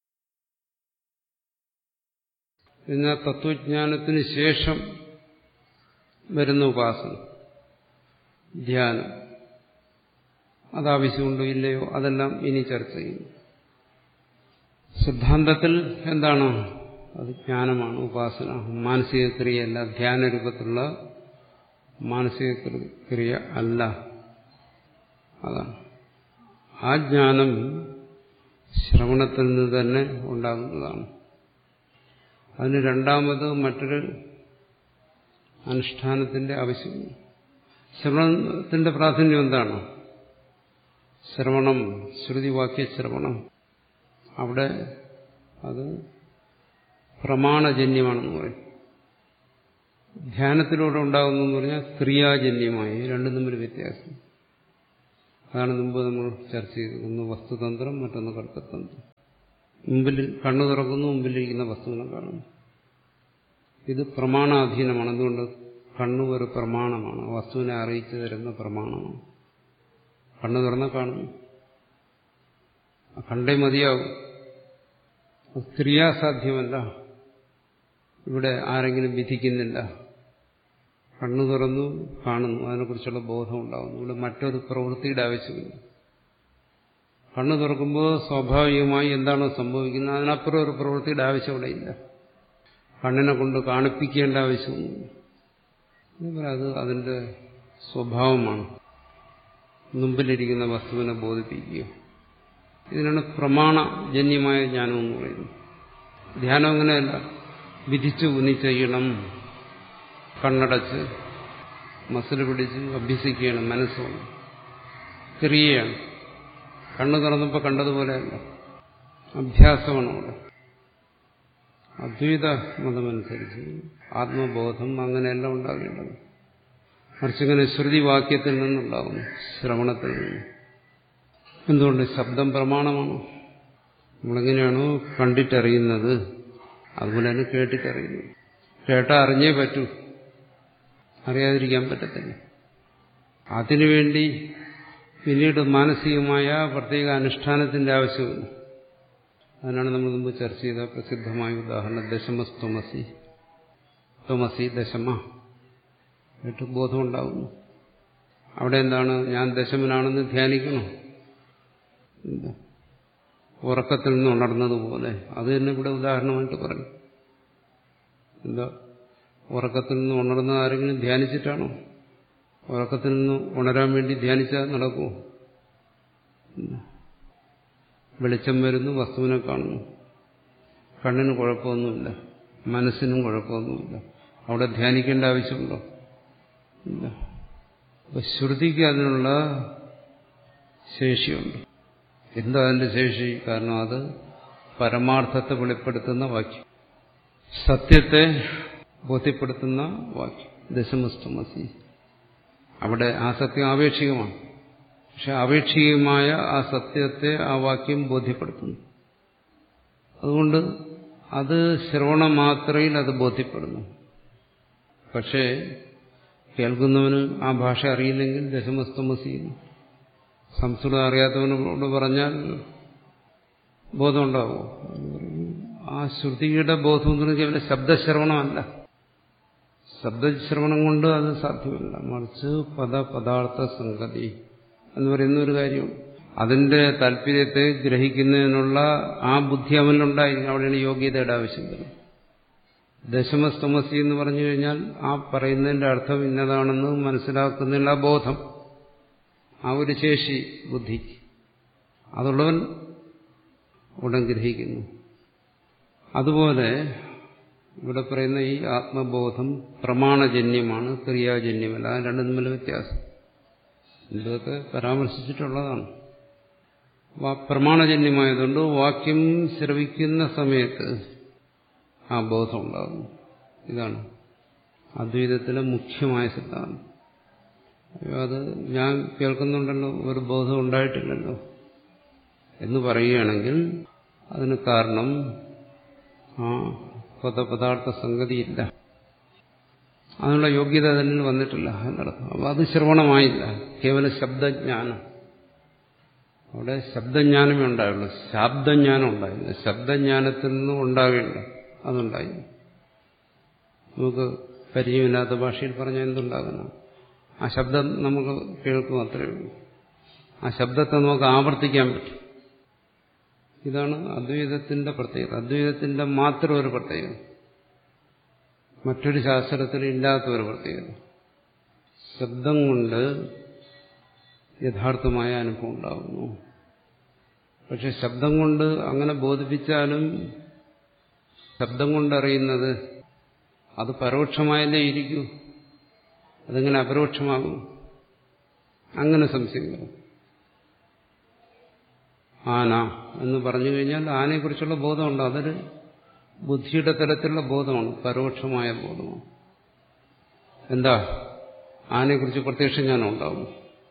എന്നാൽ തത്വജ്ഞാനത്തിന് ശേഷം വരുന്ന ഉപാസന ധ്യാനം അതാവശ്യമുണ്ടോ ഇല്ലയോ അതെല്ലാം ഇനി ചർച്ച ചെയ്യും സിദ്ധാന്തത്തിൽ എന്താണ് അത് ജ്ഞാനമാണ് ഉപാസന മാനസിക ക്രിയയല്ല ധ്യാന രൂപത്തിലുള്ള മാനസിക ക്രിയ അല്ല അതാണ് ആ ജ്ഞാനം ശ്രവണത്തിൽ നിന്ന് തന്നെ ഉണ്ടാകുന്നതാണ് അതിന് രണ്ടാമത് മറ്റൊരു അനുഷ്ഠാനത്തിന്റെ ആവശ്യമില്ല ശ്രവണത്തിന്റെ പ്രാധാന്യം എന്താണ് ശ്രവണം ശ്രുതിവാക്യ ശ്രവണം അവിടെ അത് പ്രമാണജന്യമാണെന്ന് പറയും ധ്യാനത്തിലൂടെ ഉണ്ടാകുന്നു എന്ന് പറഞ്ഞാൽ ക്രിയാജന്യമായി രണ്ടും തമ്മിൽ വ്യത്യാസം അതാണ് മുമ്പ് നമ്മൾ ചർച്ച ചെയ്തത് ഒന്ന് വസ്തുതന്ത്രം മറ്റൊന്ന് കർത്തതന്ത്രം മുമ്പിൽ കണ്ണു തുറക്കുന്നു മുമ്പിലിരിക്കുന്ന വസ്തുവിനെ കാണുന്നു ഇത് പ്രമാണാധീനമാണ് എന്തുകൊണ്ട് കണ്ണു ഒരു പ്രമാണമാണ് വസ്തുവിനെ അറിയിച്ചു തരുന്ന പ്രമാണമാണ് കണ്ണു തുറന്ന കാണുന്നു കണ്ടേ മതിയാവും ക്രിയാസാധ്യമല്ല ഇവിടെ ആരെങ്കിലും വിധിക്കുന്നില്ല കണ്ണു തുറന്നു കാണുന്നു അതിനെക്കുറിച്ചുള്ള ബോധം ഉണ്ടാകുന്നു ഇവിടെ മറ്റൊരു പ്രവൃത്തിയുടെ ആവശ്യമില്ല കണ്ണു തുറക്കുമ്പോൾ സ്വാഭാവികമായി എന്താണോ സംഭവിക്കുന്നത് അതിനപ്പുറം ഒരു പ്രവൃത്തിയുടെ ആവശ്യം ഇവിടെ ഇല്ല കണ്ണിനെ കൊണ്ട് കാണിപ്പിക്കേണ്ട ആവശ്യമൊന്നുമില്ല അത് അതിന്റെ സ്വഭാവമാണ് മുമ്പിലിരിക്കുന്ന വസ്തുവിനെ ബോധിപ്പിക്കുക ഇതിനാണ് പ്രമാണജന്യമായ ജ്ഞാനം എന്ന് പറയുന്നത് ധ്യാനം അങ്ങനെയല്ല വിധിച്ചു ഉന്നി ചെയ്യണം കണ്ണടച്ച് മസിൽ പിടിച്ച് അഭ്യസിക്കുകയാണ് മനസ്സുകൊണ്ട് ക്രിയയാണ് കണ്ണു തുറന്നപ്പോൾ കണ്ടതുപോലെയല്ല അഭ്യാസമാണ് അവിടെ അദ്വൈത മതമനുസരിച്ച് ആത്മബോധം അങ്ങനെയെല്ലാം ഉണ്ടാകേണ്ടത് മറിച്ചിങ്ങനെ ശ്രുതിവാക്യത്തിൽ നിന്നുണ്ടാകുന്നു ശ്രവണത്തിൽ നിന്ന് എന്തുകൊണ്ട് ശബ്ദം പ്രമാണമാണ് നമ്മളെങ്ങനെയാണോ കണ്ടിട്ടറിയുന്നത് അതുപോലെ തന്നെ കേട്ടിട്ടറിയുന്നത് കേട്ടാ അറിഞ്ഞേ പറ്റൂ അറിയാതിരിക്കാൻ പറ്റത്തില്ല അതിനുവേണ്ടി പിന്നീട് മാനസികമായ പ്രത്യേക അനുഷ്ഠാനത്തിന്റെ ആവശ്യമില്ല അതിനാണ് നമ്മൾ മുമ്പ് ചർച്ച ചെയ്ത പ്രസിദ്ധമായ ഉദാഹരണം ദശമസ്ത്വമസി ത്വമസി ദശമ എന്നിട്ട് ബോധമുണ്ടാകുന്നു അവിടെ എന്താണ് ഞാൻ ദശമനാണെന്ന് ധ്യാനിക്കണം എന്താ ഉറക്കത്തിൽ നിന്ന് ഉണർന്നതുപോലെ അത് തന്നെ ഇവിടെ ഉദാഹരണമായിട്ട് പറയും എന്താ ഉറക്കത്തിൽ നിന്ന് ഉണർന്ന ആരെങ്കിലും ധ്യാനിച്ചിട്ടാണോ ഉറക്കത്തിൽ നിന്ന് ഉണരാൻ വേണ്ടി ധ്യാനിച്ചാൽ നടക്കുമോ വെളിച്ചം വരുന്നു വസ്തുവിനെ കാണുന്നു കണ്ണിന് കുഴപ്പമൊന്നുമില്ല മനസ്സിനും കുഴപ്പമൊന്നുമില്ല അവിടെ ധ്യാനിക്കേണ്ട ആവശ്യമുണ്ടോ ഇല്ല അപ്പൊ ശ്രുതിക്ക് അതിനുള്ള ശേഷിയുണ്ട് എന്താ അതിന്റെ ശേഷി കാരണം അത് പരമാർത്ഥത്തെ വെളിപ്പെടുത്തുന്ന വാക്യം സത്യത്തെ ബോധ്യപ്പെടുത്തുന്ന വാക്യം ദശമസ്തമസി അവിടെ ആ സത്യം ആപേക്ഷികമാണ് പക്ഷെ ആപേക്ഷികമായ ആ സത്യത്തെ ആ വാക്യം ബോധ്യപ്പെടുത്തുന്നു അതുകൊണ്ട് അത് ശ്രവണമാത്രയിൽ അത് ബോധ്യപ്പെടുന്നു പക്ഷേ കേൾക്കുന്നവന് ആ ഭാഷ അറിയില്ലെങ്കിൽ ദശമസ്തമസി സംസ്കൃതം അറിയാത്തവനോട് പറഞ്ഞാൽ ബോധമുണ്ടാവുമോ ആ ശ്രുതിയുടെ ബോധം എന്ന് പറഞ്ഞാൽ കേവലം ശബ്ദശ്രവണമല്ല ശബ്ദശ്രവണം കൊണ്ട് അത് സാധ്യമല്ല മറിച്ച് പദ പദാർത്ഥ സംഗതി എന്ന് പറയുന്ന ഒരു കാര്യം അതിന്റെ താല്പര്യത്തെ ഗ്രഹിക്കുന്നതിനുള്ള ആ ബുദ്ധി അവനിലുണ്ടായിരിക്കും അവിടെയാണ് യോഗ്യതയുടെ ആവശ്യം വരുന്നത് ദശമസ്തമസി എന്ന് പറഞ്ഞു കഴിഞ്ഞാൽ ആ പറയുന്നതിന്റെ അർത്ഥം ഇന്നതാണെന്ന് മനസ്സിലാക്കുന്നതിനുള്ള ബോധം ആ ഒരു ശേഷി ബുദ്ധി അതുള്ളവൻ ഉടൻ ഗ്രഹിക്കുന്നു അതുപോലെ ഇവിടെ പറയുന്ന ഈ ആത്മബോധം പ്രമാണജന്യമാണ് ക്രിയാജന്യമല്ല അത് രണ്ടും തമ്മിൽ വ്യത്യാസം ഇതൊക്കെ പരാമർശിച്ചിട്ടുള്ളതാണ് പ്രമാണജന്യമായതുകൊണ്ട് വാക്യം ശ്രവിക്കുന്ന സമയത്ത് ആ ബോധം ഉണ്ടാകുന്നു ഇതാണ് അദ്വൈതത്തിലെ മുഖ്യമായ സിദ്ധാന്തം അത് ഞാൻ കേൾക്കുന്നുണ്ടല്ലോ ഒരു ബോധം ഉണ്ടായിട്ടില്ലല്ലോ എന്ന് പറയുകയാണെങ്കിൽ അതിന് കാരണം ആ പദപദാർത്ഥ സംഗതിയില്ല അതിനുള്ള യോഗ്യത അതിൽ വന്നിട്ടില്ല എന്നർത്ഥം അപ്പം അത് ശ്രവണമായില്ല കേവലം ശബ്ദജ്ഞാനം അവിടെ ശബ്ദജ്ഞാനമേ ഉണ്ടായുള്ളൂ ശബ്ദജ്ഞാനം ഉണ്ടായില്ല ശബ്ദജ്ഞാനത്തിൽ നിന്നും ഉണ്ടാകേണ്ട അതുണ്ടായി നമുക്ക് പരിചയമില്ലാത്ത ഭാഷയിൽ പറഞ്ഞാൽ എന്തുണ്ടാകുന്ന ആ ശബ്ദം നമുക്ക് കേൾക്കും അത്രയേ ഉള്ളൂ ആ ശബ്ദത്തെ നമുക്ക് ആവർത്തിക്കാൻ പറ്റും ഇതാണ് അദ്വൈതത്തിന്റെ പ്രത്യേകത അദ്വൈതത്തിന്റെ മാത്രം ഒരു പ്രത്യേകത മറ്റൊരു ശാസ്ത്രത്തിന് ഇല്ലാത്ത ഒരു പ്രത്യേകത ശബ്ദം കൊണ്ട് യഥാർത്ഥമായ അനുഭവം ഉണ്ടാകുന്നു പക്ഷെ ശബ്ദം കൊണ്ട് അങ്ങനെ ബോധിപ്പിച്ചാലും ശബ്ദം കൊണ്ടറിയുന്നത് അത് പരോക്ഷമായല്ലേ ഇരിക്കൂ അതെങ്ങനെ അപരോക്ഷമാകും അങ്ങനെ സംശയം വരും ആന എന്ന് പറഞ്ഞു കഴിഞ്ഞാൽ ആനയെക്കുറിച്ചുള്ള ബോധമുണ്ട് അതൊരു ബുദ്ധിയുടെ തലത്തിലുള്ള ബോധമാണ് പരോക്ഷമായ ബോധമാണ് എന്താ ആനയെക്കുറിച്ച് പ്രത്യക്ഷം ജ്ഞാനം ഉണ്ടാവും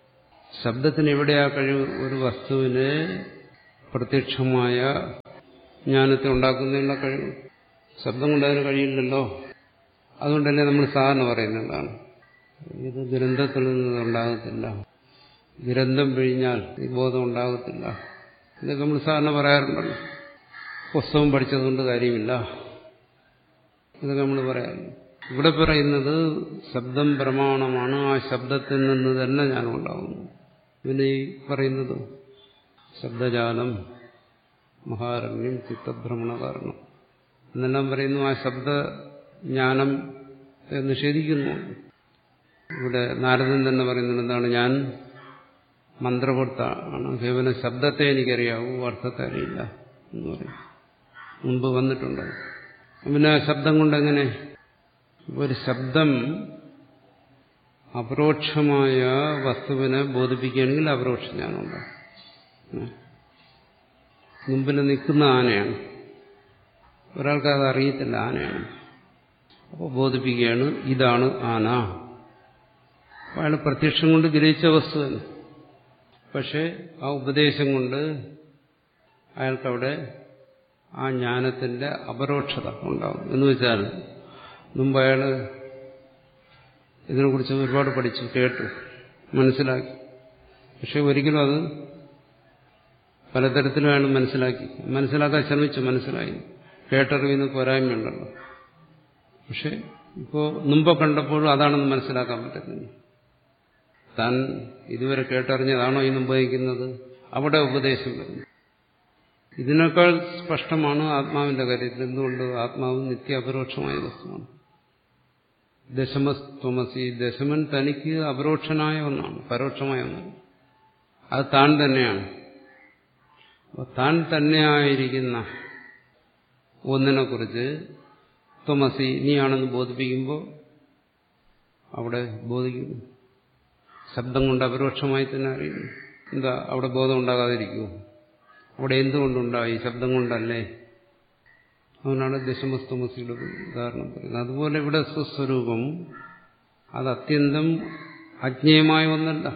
ശബ്ദത്തിന് എവിടെയാ കഴിവ് ഒരു വസ്തുവിനെ പ്രത്യക്ഷമായ ജ്ഞാനത്തെ ഉണ്ടാക്കുന്നതിനുള്ള കഴിവ് ശബ്ദം കൊണ്ട് അതിന് കഴിയില്ലല്ലോ അതുകൊണ്ടല്ലേ നമ്മൾ സാധാരണ പറയുന്നതാണ് ഇത് ഗ്രന്ഥത്തിൽ നിന്ന് ഉണ്ടാകത്തില്ല ഗ്രന്ഥം പിഴിഞ്ഞാൽ ഈ ബോധം ഉണ്ടാകത്തില്ല ഇതൊക്കെ നമ്മൾ സാധാരണ പറയാറുണ്ടല്ലോ പുസ്തകം പഠിച്ചതുകൊണ്ട് കാര്യമില്ല ഇതൊക്കെ നമ്മൾ പറയാറുണ്ട് ഇവിടെ പറയുന്നത് ശബ്ദം പ്രമാണമാണ് ആ ശബ്ദത്തിൽ നിന്ന് തന്നെ ഞാൻ ഉണ്ടാകുന്നു പിന്നെ ഈ പറയുന്നത് ശബ്ദജാലം മഹാരണ്യം ചിത്തഭ്രമണ കാരണം എന്നെല്ലാം പറയുന്നു ആ ശബ്ദജ്ഞാനം നിഷേധിക്കുന്നു ഇവിടെ നാരദൻ തന്നെ പറയുന്നത് എന്താണ് ഞാൻ മന്ത്രകർത്താണ് കേവലം ശബ്ദത്തെ എനിക്കറിയാവൂ അർത്ഥത്തെ അറിയില്ല എന്ന് പറയും മുൻപ് വന്നിട്ടുണ്ട് പിന്നെ ആ ശബ്ദം കൊണ്ടെങ്ങനെ ഒരു ശബ്ദം അപരോക്ഷമായ വസ്തുവിനെ ബോധിപ്പിക്കുകയാണെങ്കിൽ അപരോക്ഷ ജ്ഞാനമുണ്ടാകും മുമ്പിൽ നിൽക്കുന്ന ആനയാണ് ഒരാൾക്ക് അത് അറിയത്തില്ല ആനയാണ് അപ്പോൾ ബോധിപ്പിക്കുകയാണ് ഇതാണ് ആന അയാൾ പ്രത്യക്ഷം കൊണ്ട് ഗ്രഹിച്ച വസ്തു തന്നെ പക്ഷെ ആ ഉപദേശം കൊണ്ട് അയാൾക്കവിടെ ആ ജ്ഞാനത്തിന്റെ അപരോക്ഷത ഉണ്ടാകും എന്ന് വെച്ചാൽ മുമ്പ് അയാൾ ഇതിനെക്കുറിച്ച് ഒരുപാട് പഠിച്ചു കേട്ടു മനസ്സിലാക്കി പക്ഷെ ഒരിക്കലും അത് പലതരത്തിലും അയാൾ മനസ്സിലാക്കി മനസ്സിലാക്കാൻ ശ്രമിച്ചു മനസ്സിലായി കേട്ടറിവിന് പോരായ്മയുണ്ടല്ലോ പക്ഷെ ഇപ്പോൾ മുമ്പ് കണ്ടപ്പോഴും അതാണെന്ന് മനസ്സിലാക്കാൻ പറ്റുന്നില്ല താൻ ഇതുവരെ കേട്ടറിഞ്ഞതാണോ ഈ മുമ്പ് വഹിക്കുന്നത് അവിടെ ഉപദേശം വരുന്നു ഇതിനേക്കാൾ സ്പഷ്ടമാണ് ആത്മാവിന്റെ കാര്യത്തിൽ എന്തുകൊണ്ട് ആത്മാവ് നിത്യ അപരോക്ഷമായ വസ്തുവാണ് ദശമസ്ത്വമസി ദശമൻ തനിക്ക് അപരോക്ഷനായ ഒന്നാണ് പരോക്ഷമായ ഒന്നാണ് അത് താൻ തന്നെയാണ് താൻ തന്നെയായിരിക്കുന്ന ഒന്നിനെ കുറിച്ച് ത്വമസി നീയാണെന്ന് ബോധിപ്പിക്കുമ്പോൾ അവിടെ ബോധിക്കുന്നു ശബ്ദം കൊണ്ട് അപരോക്ഷമായി തന്നെ അറിയുന്നു എന്താ അവിടെ ബോധം ഉണ്ടാകാതിരിക്കുമോ അവിടെ എന്തുകൊണ്ടുണ്ടായി ശബ്ദം കൊണ്ടല്ലേ അതുകൊണ്ടാണ് ദശമസ്തമസിയുടെ ഉദാഹരണം പറയുന്നത് അതുപോലെ ഇവിടെ സ്വസ്വരൂപം അത് അത്യന്തം അജ്ഞേയമായ ഒന്നല്ല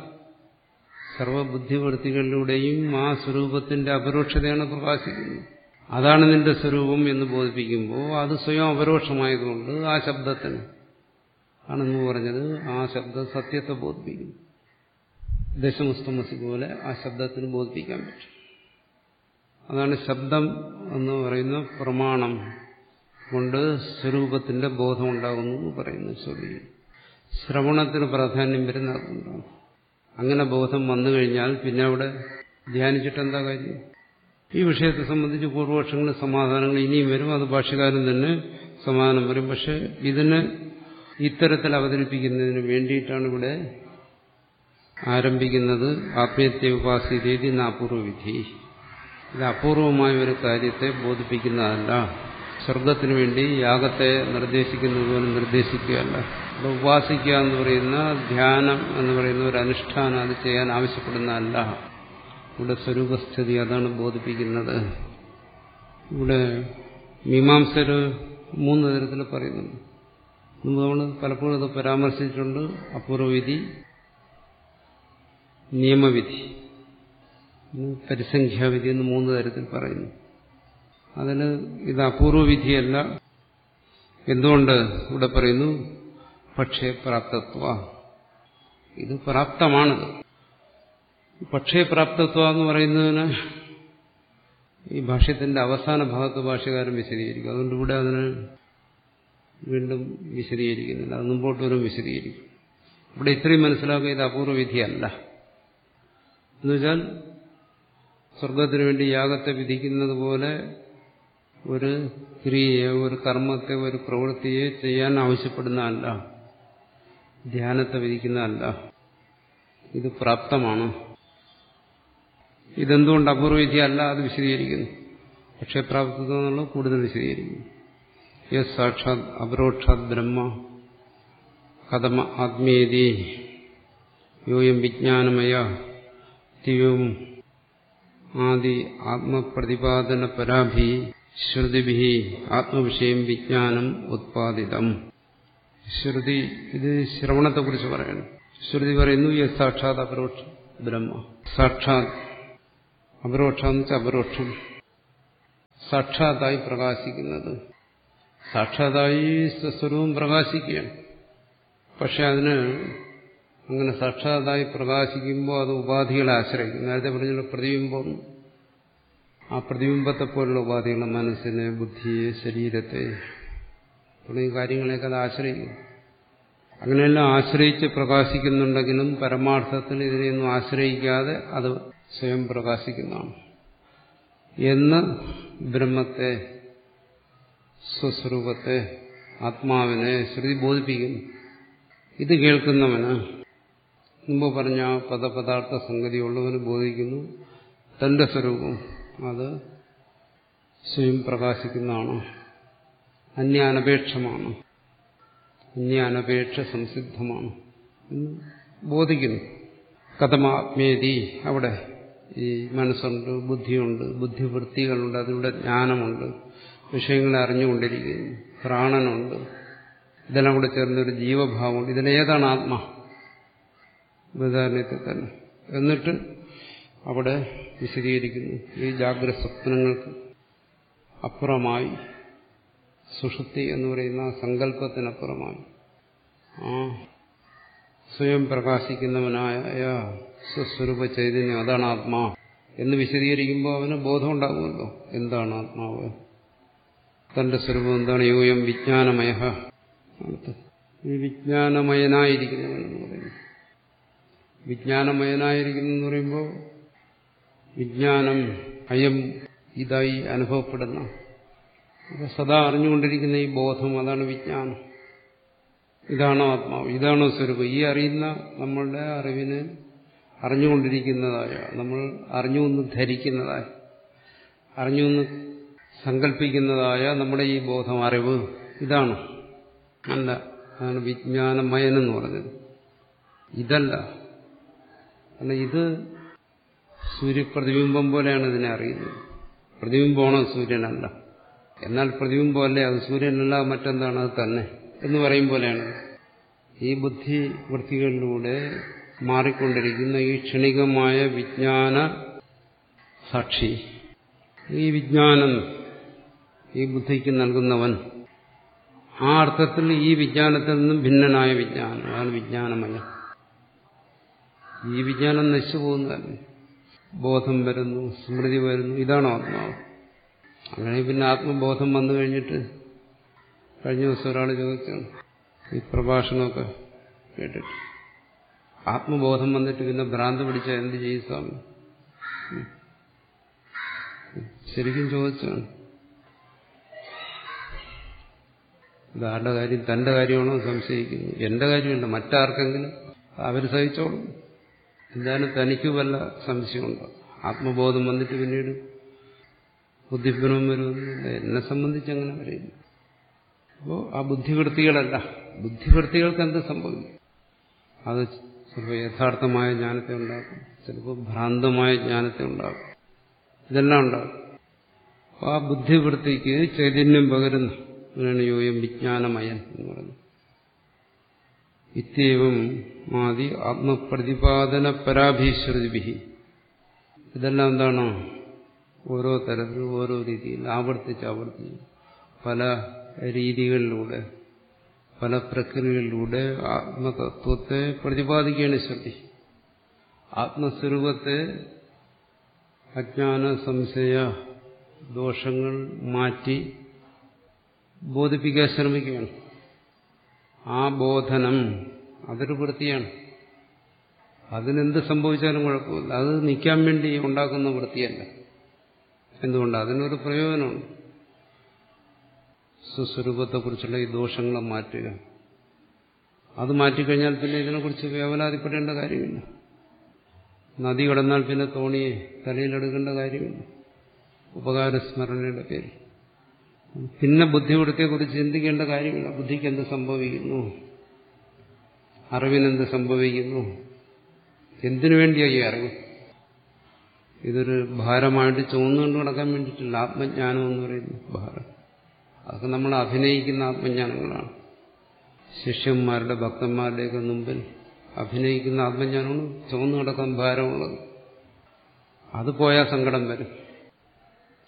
സർവബുദ്ധിവൃത്തികളിലൂടെയും ആ സ്വരൂപത്തിന്റെ അപരോക്ഷതയാണ് പ്രകാശിക്കുന്നത് അതാണ് നിന്റെ സ്വരൂപം എന്ന് ബോധിപ്പിക്കുമ്പോൾ അത് സ്വയം അപരോക്ഷമായതുകൊണ്ട് ആ ശബ്ദത്തിന് ആണെന്ന് പറഞ്ഞത് ആ ശബ്ദം സത്യത്തെ ബോധിപ്പിക്കുന്നു ദശമുസ്തമസി പോലെ ആ ശബ്ദത്തിന് ബോധിപ്പിക്കാൻ പറ്റും അതാണ് ശബ്ദം എന്ന് പറയുന്ന പ്രമാണം കൊണ്ട് സ്വരൂപത്തിന്റെ ബോധം ഉണ്ടാകുന്നു എന്ന് പറയുന്നു ശ്രുതി ശ്രവണത്തിന് പ്രാധാന്യം വരുന്നതുകൊണ്ടാണ് അങ്ങനെ ബോധം വന്നു കഴിഞ്ഞാൽ പിന്നെ അവിടെ ധ്യാനിച്ചിട്ട് എന്താ കാര്യം ഈ വിഷയത്തെ സംബന്ധിച്ച് പൂർവപക്ഷങ്ങളും സമാധാനങ്ങൾ ഇനിയും വരും അത് ഭാഷകാരൻ തന്നെ സമാധാനം വരും പക്ഷെ ഇതിന് ഇത്തരത്തിൽ അവതരിപ്പിക്കുന്നതിന് വേണ്ടിയിട്ടാണ് ഇവിടെ ആരംഭിക്കുന്നത് ആത്മീയത്തെ ഉപാസിതേതി അപൂർവവിധി ഇത് അപൂർവമായ ഒരു കാര്യത്തെ ബോധിപ്പിക്കുന്നതല്ല സ്വർഗത്തിനു വേണ്ടി യാഗത്തെ നിർദ്ദേശിക്കുന്നത് പോലെ നിർദ്ദേശിക്കുകയല്ല ഇവിടെ ഉപാസിക്കുക എന്ന് പറയുന്ന ധ്യാനം എന്ന് പറയുന്ന ഒരു അനുഷ്ഠാനം അത് ചെയ്യാൻ ആവശ്യപ്പെടുന്നതല്ല ഇവിടെ സ്വരൂപസ്ഥിതി അതാണ് ബോധിപ്പിക്കുന്നത് ഇവിടെ മീമാംസർ മൂന്ന് തരത്തിൽ പറയുന്നുണ്ട് മുമ്പ് നമ്മൾ പലപ്പോഴും അത് പരാമർശിച്ചിട്ടുണ്ട് അപൂർവവിധി നിയമവിധി പരിസംഖ്യാവിധി എന്ന് മൂന്ന് തരത്തിൽ പറയുന്നു അതിന് ഇത് അപൂർവവിധിയല്ല എന്തുകൊണ്ട് ഇവിടെ പറയുന്നു പക്ഷേ പ്രാപ്തത്വ ഇത് പ്രാപ്തമാണിത് പക്ഷേ പ്രാപ്തത്വ എന്ന് പറയുന്നതിന് ഈ ഭാഷ്യത്തിന്റെ അവസാന ഭാഗത്ത് ഭാഷ്യകാരൻ വിശദീകരിക്കും അതുകൊണ്ട് ഇവിടെ അതിന് വീണ്ടും വിശദീകരിക്കുന്നില്ല അത് മുമ്പോട്ട് വരും വിശദീകരിക്കും ഇവിടെ ഇത്രയും മനസ്സിലാക്കുക ഇത് അപൂർവവിധിയല്ല എന്നുവെച്ചാൽ സ്വർഗത്തിനു വേണ്ടി യാഗത്തെ വിധിക്കുന്നത് പോലെ ഒരു ക്രിയയെ ഒരു കർമ്മത്തെ ഒരു പ്രവൃത്തിയെ ചെയ്യാൻ ആവശ്യപ്പെടുന്നതല്ല ധ്യാനത്തെ വിധിക്കുന്നതല്ല ഇത് പ്രാപ്തമാണ് ഇതെന്തുകൊണ്ട് അപൂർവവിധി അല്ല അത് വിശദീകരിക്കുന്നു പക്ഷേ പ്രാപ്തത്വം എന്നുള്ളത് കൂടുതൽ വിശദീകരിക്കുന്നു യസ് സാക്ഷാത് അപരോക്ഷാത് ബ്രഹ്മ കഥമ ആത്മീയതി യോയം വിജ്ഞാനമയ ദിവ്യവും ആദി ആത്മപ്രതിപാദന പരാഭി ശ്രുതിഭി ആത്മവിഷയം വിജ്ഞാനം ഉത്പാദിതം ശ്രുതി ഇത് ശ്രവണത്തെക്കുറിച്ച് പറയണം ശ്രുതി പറയുന്നു യസ് സാക്ഷാത് അപരോക്ഷ ബ്രഹ്മ സാക്ഷാത് അപരോക്ഷം വെച്ചാൽ അപരോക്ഷം സാക്ഷാത്തായി പ്രകാശിക്കുന്നത് സാക്ഷാത്തായി സ്വസ്വരൂപം പ്രകാശിക്കുകയാണ് പക്ഷെ അതിന് അങ്ങനെ സാക്ഷാത്തായി പ്രകാശിക്കുമ്പോൾ അത് ഉപാധികളെ ആശ്രയിക്കും നേരത്തെ പറഞ്ഞ പ്രതിബിംബം ആ പ്രതിബിംബത്തെ പോലുള്ള ഉപാധികളെ മനസ്സിനെ ബുദ്ധിയെ ശരീരത്തെ തുടങ്ങിയ കാര്യങ്ങളെയൊക്കെ അത് ആശ്രയിക്കും അങ്ങനെയെല്ലാം ആശ്രയിച്ച് പ്രകാശിക്കുന്നുണ്ടെങ്കിലും പരമാർത്ഥത്തിൽ ഇതിനെയൊന്നും ആശ്രയിക്കാതെ അത് സ്വയം പ്രകാശിക്കുന്നതാണ് എന്ന് ബ്രഹ്മത്തെ സ്വസ്വരൂപത്തെ ആത്മാവിനെ ശ്രുതി ബോധിപ്പിക്കുന്നു ഇത് കേൾക്കുന്നവന് മുമ്പ് പറഞ്ഞ ആ പദപദാർത്ഥ സംഗതിയുള്ളവന് ബോധിക്കുന്നു തന്റെ സ്വരൂപം അത് സ്വയം പ്രകാശിക്കുന്നതാണ് അന്യാനപേക്ഷമാണ് അന്യാനപേക്ഷ സംസിദ്ധമാണ് എന്ന് ബോധിക്കുന്നു കഥമാത്മേതി അവിടെ ഈ മനസ്സുണ്ട് ബുദ്ധിയുണ്ട് ബുദ്ധിവൃത്തികളുണ്ട് അതിലൂടെ ജ്ഞാനമുണ്ട് വിഷയങ്ങളെ അറിഞ്ഞുകൊണ്ടിരിക്കുന്നു പ്രാണനുണ്ട് ഇതെല്ലാം കൂടെ ചേർന്നൊരു ജീവഭാവമുണ്ട് ഇതിലേതാണ് ആത്മ ബൃഹദാരണ്യത്തിൽ തന്നെ എന്നിട്ട് അവിടെ വിശദീകരിക്കുന്നു ഈ ജാഗ്രത സ്വപ്നങ്ങൾക്ക് അപ്പുറമായി സുഷുപ്തി എന്ന് പറയുന്ന സങ്കല്പത്തിനപ്പുറമായി ആ സ്വയം പ്രകാശിക്കുന്നവനായ സ്വസ്വരൂപ ചൈതന്യം അതാണ് ആത്മാ എന്ന് വിശദീകരിക്കുമ്പോൾ അവന് ബോധമുണ്ടാകുമല്ലോ എന്താണ് ആത്മാവ് തന്റെ സ്വരൂപം എന്താണ് യോയം വിജ്ഞാനമയ ഈ വിജ്ഞാനമയനായിരിക്കുന്നവനെന്ന് പറയുന്നു വിജ്ഞാനമയനായിരിക്കുന്നു എന്ന് പറയുമ്പോൾ വിജ്ഞാനം അയം ഇതായി അനുഭവപ്പെടുന്ന അപ്പൊ സദാ അറിഞ്ഞുകൊണ്ടിരിക്കുന്ന ഈ ബോധം അതാണ് വിജ്ഞാനം ഇതാണോ ആത്മാവ് ഇതാണോ സ്വരൂപം ഈ അറിയുന്ന നമ്മളുടെ അറിവിനെ അറിഞ്ഞുകൊണ്ടിരിക്കുന്നതായ നമ്മൾ അറിഞ്ഞുവെന്ന് ധരിക്കുന്നതായ അറിഞ്ഞുവെന്ന് സങ്കല്പിക്കുന്നതായ നമ്മുടെ ഈ ബോധം അറിവ് ഇതാണ് അല്ല അതാണ് വിജ്ഞാനമയനെന്ന് പറഞ്ഞത് ഇതല്ല അല്ല ഇത് സൂര്യപ്രതിബിംബം പോലെയാണ് ഇതിനെ അറിയുന്നത് പ്രതിബിംബമാണോ സൂര്യനല്ല എന്നാൽ പ്രതിബിംബമല്ലേ അത് സൂര്യനല്ല മറ്റെന്താണ് അത് തന്നെ എന്ന് പറയും പോലെയാണ് ഈ ബുദ്ധി വൃത്തികളിലൂടെ മാറിക്കൊണ്ടിരിക്കുന്ന ഈ ക്ഷണികമായ വിജ്ഞാന സാക്ഷി ഈ വിജ്ഞാനം ഈ ബുദ്ധിക്ക് നൽകുന്നവൻ ആ അർത്ഥത്തിൽ ഈ വിജ്ഞാനത്തിൽ നിന്നും ഭിന്നനായ വിജ്ഞാനം അതാണ് വിജ്ഞാനമയം ഈ വിജ്ഞാനം നശിച്ചു പോകുന്നതല്ലേ ബോധം വരുന്നു സ്മൃതി വരുന്നു ഇതാണോ ആത്മാവ് അങ്ങനെ പിന്നെ ആത്മബോധം വന്നു കഴിഞ്ഞിട്ട് കഴിഞ്ഞ ദിവസം ഒരാൾ ചോദിച്ചാണ് ഈ പ്രഭാഷണമൊക്കെ കേട്ടിട്ട് ആത്മബോധം വന്നിട്ട് പിന്നെ ഭ്രാന്ത് പിടിച്ച എന്ത് ചെയ്യും സ്വാമി ശരിക്കും ചോദിച്ചാണ് ഇതാരുടെ കാര്യം തന്റെ കാര്യമാണോ സംശയിക്കുന്നു എന്റെ കാര്യമല്ല മറ്റാർക്കെങ്കിലും അവർ സഹിച്ചോളും എന്തായാലും തനിക്ക് വല്ല സംശയമുണ്ടോ ആത്മബോധം വന്നിട്ട് പിന്നീട് ബുദ്ധിഭ്രമം വരുമെന്നില്ല എന്നെ സംബന്ധിച്ച് അങ്ങനെ വരില്ല അപ്പോൾ ആ ബുദ്ധിവൃത്തികളല്ല ബുദ്ധിവൃത്തികൾക്ക് എന്ത് സംഭവിക്കും അത് ചിലപ്പോൾ യഥാർത്ഥമായ ജ്ഞാനത്തെ ഉണ്ടാക്കും ചിലപ്പോൾ ഭ്രാന്തമായ ജ്ഞാനത്തെ ഉണ്ടാക്കും ഇതെല്ലാം ഉണ്ടാകും അപ്പോൾ ആ ബുദ്ധിവൃത്തിക്ക് ചൈതന്യം പകരുന്ന അങ്ങനെയാണ് യോയം വിജ്ഞാനമയൻ എന്ന് പറയുന്നത് ഇത്യവും മാതി ആത്മപ്രതിപാദന പരാഭീശ്രുതിഭി ഇതെല്ലാം എന്താണോ ഓരോ തരത്തിൽ ഓരോ രീതിയിൽ ആവർത്തിച്ച് ആവർത്തിച്ച് പല രീതികളിലൂടെ പല പ്രക്രിയകളിലൂടെ ആത്മതത്വത്തെ പ്രതിപാദിക്കുകയാണ് ശ്രുതി ആത്മസ്വരൂപത്തെ അജ്ഞാന സംശയ ദോഷങ്ങൾ മാറ്റി ബോധിപ്പിക്കാൻ ശ്രമിക്കുകയാണ് ആ ബോധനം അതൊരു വൃത്തിയാണ് അതിനെന്ത് സംഭവിച്ചാലും കുഴപ്പമില്ല അത് നിൽക്കാൻ വേണ്ടി ഉണ്ടാക്കുന്ന വൃത്തിയല്ല എന്തുകൊണ്ട് അതിനൊരു പ്രയോജനമുണ്ട് സ്വസ്വരൂപത്തെക്കുറിച്ചുള്ള ഈ ദോഷങ്ങളെ മാറ്റുക അത് മാറ്റിക്കഴിഞ്ഞാൽ പിന്നെ ഇതിനെക്കുറിച്ച് വേവലാതിപ്പെടേണ്ട കാര്യമില്ല നദി കടന്നാൽ പിന്നെ തോണിയെ തലയിലെടുക്കേണ്ട കാര്യമില്ല ഉപകാരസ്മരണയുടെ പേര് പിന്നെ ബുദ്ധിവൃത്തിയെക്കുറിച്ച് ചിന്തിക്കേണ്ട കാര്യമില്ല ബുദ്ധിക്ക് എന്ത് സംഭവിക്കുന്നു അറിവിനെന്ത് സംഭവിക്കുന്നു എന്തിനു വേണ്ടിയായി ഈ അറിവ് ഇതൊരു ഭാരമായിട്ട് ചുമന്നുകൊണ്ട് നടക്കാൻ വേണ്ടിയിട്ടില്ല ആത്മജ്ഞാനം എന്ന് പറയുന്നു ഭാരം അതൊക്കെ നമ്മൾ അഭിനയിക്കുന്ന ആത്മജ്ഞാനങ്ങളാണ് ശിഷ്യന്മാരുടെ ഭക്തന്മാരുടെയൊക്കെ മുമ്പിൽ അഭിനയിക്കുന്ന ആത്മജ്ഞാനമാണ് ചുമന്നു നടക്കാൻ ഭാരമുള്ളത് അത് പോയാൽ സങ്കടം വരും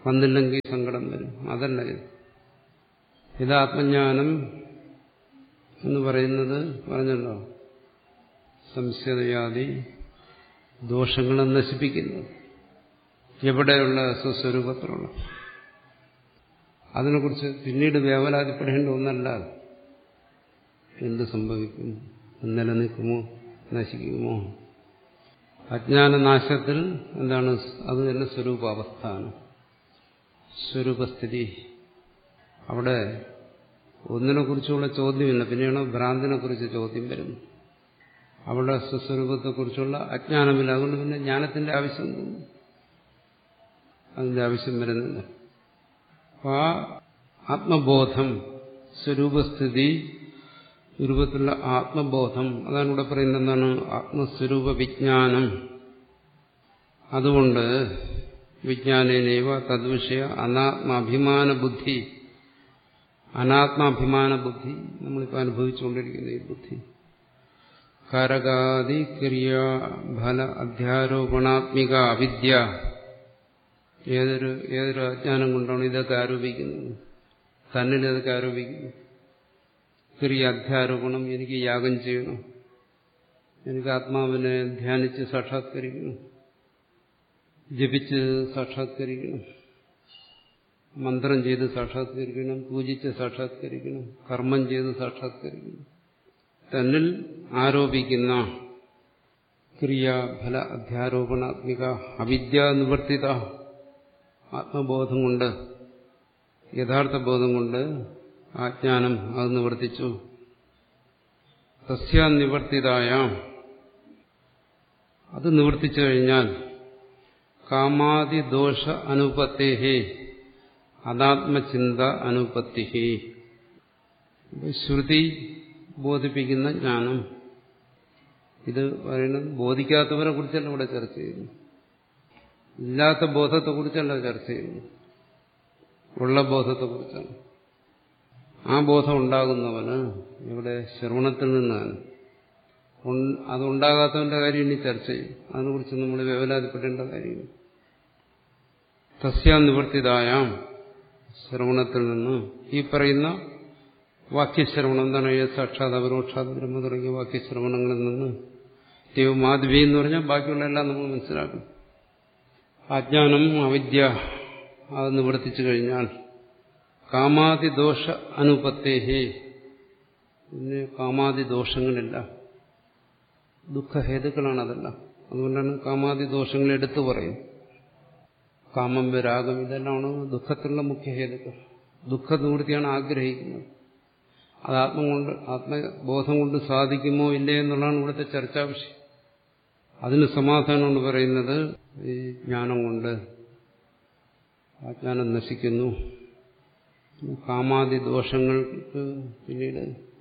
വന്നില്ലെങ്കിൽ സങ്കടം വരും അതല്ല ഇത് ഇത് ആത്മജ്ഞാനം എന്ന് പറയുന്നത് പറഞ്ഞല്ലോ സംശയയാതി ദോഷങ്ങളെ നശിപ്പിക്കുന്നത് എവിടെയുള്ള സ്വസ്വരൂപത്തിലുള്ള അതിനെക്കുറിച്ച് പിന്നീട് വേവലാതിപ്പെടേണ്ട ഒന്നല്ല എന്ത് സംഭവിക്കും നിലനിൽക്കുമോ നശിക്കുമോ അജ്ഞാനനാശത്തിൽ എന്താണ് അത് തന്നെ സ്വരൂപാവസ്ഥാനം സ്വരൂപസ്ഥിതി അവിടെ ഒന്നിനെ കുറിച്ചുള്ള ചോദ്യമില്ല പിന്നെയാണ് ഭ്രാന്തിനെ കുറിച്ച് ചോദ്യം വരുന്നു അവിടെ സ്വസ്വരൂപത്തെക്കുറിച്ചുള്ള അജ്ഞാനമില്ല അതുകൊണ്ട് പിന്നെ ജ്ഞാനത്തിന്റെ ആവശ്യം തോന്നുന്നു അതിന്റെ ആവശ്യം വരുന്നില്ല അപ്പൊ ആ ആത്മബോധം സ്വരൂപസ്ഥിതി രൂപത്തിലുള്ള ആത്മബോധം അതാണ് ഇവിടെ പറയുന്നത് എന്താണ് ആത്മസ്വരൂപ വിജ്ഞാനം അതുകൊണ്ട് വിജ്ഞാനേനൈവ തദ്വിഷയ അനാത്മാഭിമാന ബുദ്ധി അനാത്മാഭിമാന ബുദ്ധി നമ്മളിപ്പോൾ അനുഭവിച്ചുകൊണ്ടിരിക്കുന്ന ഈ ബുദ്ധി കാരകാദി ക്രിയാഫല അധ്യാരോപണാത്മിക അവിദ്യ ഏതൊരു ഏതൊരു അജ്ഞാനം കൊണ്ടാണ് ഇതൊക്കെ ആരോപിക്കുന്നത് തന്നിൽ ഇതൊക്കെ ആരോപിക്കുന്നു ക്രിയ അധ്യാരോപണം എനിക്ക് യാഗം ചെയ്യണം എനിക്ക് ആത്മാവിനെ ധ്യാനിച്ച് സാക്ഷാത്കരിക്കണം ജപിച്ച് സാക്ഷാത്കരിക്കണം മന്ത്രം ചെയ്ത് സാക്ഷാത്കരിക്കണം പൂജിച്ച് സാക്ഷാത്കരിക്കണം കർമ്മം ചെയ്ത് സാക്ഷാത്കരിക്കണം തന്നിൽ ആരോപിക്കുന്ന ക്രിയാഫല അധ്യാരോപണാത്മിക അവിദ്യ നിവർത്തിത ആത്മബോധം കൊണ്ട് യഥാർത്ഥ ബോധം കൊണ്ട് ആജ്ഞാനം അത് നിവർത്തിച്ചു തസ്യാനിവർത്തിതായ അത് നിവർത്തിച്ചു കഴിഞ്ഞാൽ കാമാതിദോഷ അനുപത്തേഹേ അനാത്മചിന്ത അനുപത്തി ശ്രുതി ബോധിപ്പിക്കുന്ന ജ്ഞാനം ഇത് പറയുന്നത് ബോധിക്കാത്തവരെ കുറിച്ചല്ല ഇവിടെ ചർച്ച ചെയ്യുന്നു ഇല്ലാത്ത ബോധത്തെക്കുറിച്ചല്ല ചർച്ച ചെയ്യുന്നു ഉള്ള ബോധത്തെക്കുറിച്ചാണ് ആ ബോധം ഉണ്ടാകുന്നവന് ഇവിടെ ശ്രവണത്തിൽ നിന്നാണ് അതുണ്ടാകാത്തവന്റെ കാര്യം ഇനി ചർച്ച ചെയ്യും അതിനെക്കുറിച്ച് നമ്മൾ വേവലാതിപ്പെടേണ്ട കാര്യം തസ്യാനിവർത്തിതായാം ശ്രവണത്തിൽ നിന്ന് ഈ പറയുന്ന വാക്യശ്രവണം എന്താണ് സാക്ഷാത് അപരോക്ഷാത് ബ്രഹ്മ തുടങ്ങിയ വാക്യശ്രവണങ്ങളിൽ നിന്ന് ദൈവമാധവി എന്ന് പറഞ്ഞാൽ ബാക്കിയുള്ള എല്ലാം നമ്മൾ മനസ്സിലാക്കും അജ്ഞാനം അവിദ്യ അത് നിവർത്തിച്ചു കഴിഞ്ഞാൽ കാമാതിദോഷ അനുപത്തേഹേ പിന്നെ കാമാതിദോഷങ്ങളില്ല ദുഃഖഹേതുക്കളാണ് അതെല്ലാം അതുകൊണ്ടാണ് കാമാതിദോഷങ്ങൾ എടുത്തു പറയും കാമം രാഗം ഇതെല്ലാമാണ് ദുഃഖത്തിലുള്ള മുഖ്യ ഹേതുക്കൾ ദുഃഖനിവൃത്തിയാണ് ആഗ്രഹിക്കുന്നത് അത് ആത്മ കൊണ്ട് ആത്മബോധം കൊണ്ട് സാധിക്കുമോ ഇല്ലേ എന്നുള്ളതാണ് ഇവിടുത്തെ ചർച്ചാ വിഷയം അതിന് സമാധാനം കൊണ്ട് പറയുന്നത് ഈ ജ്ഞാനം കൊണ്ട് ആ ജ്ഞാനം നശിക്കുന്നു കാമാദി ദോഷങ്ങൾക്ക് പിന്നീട്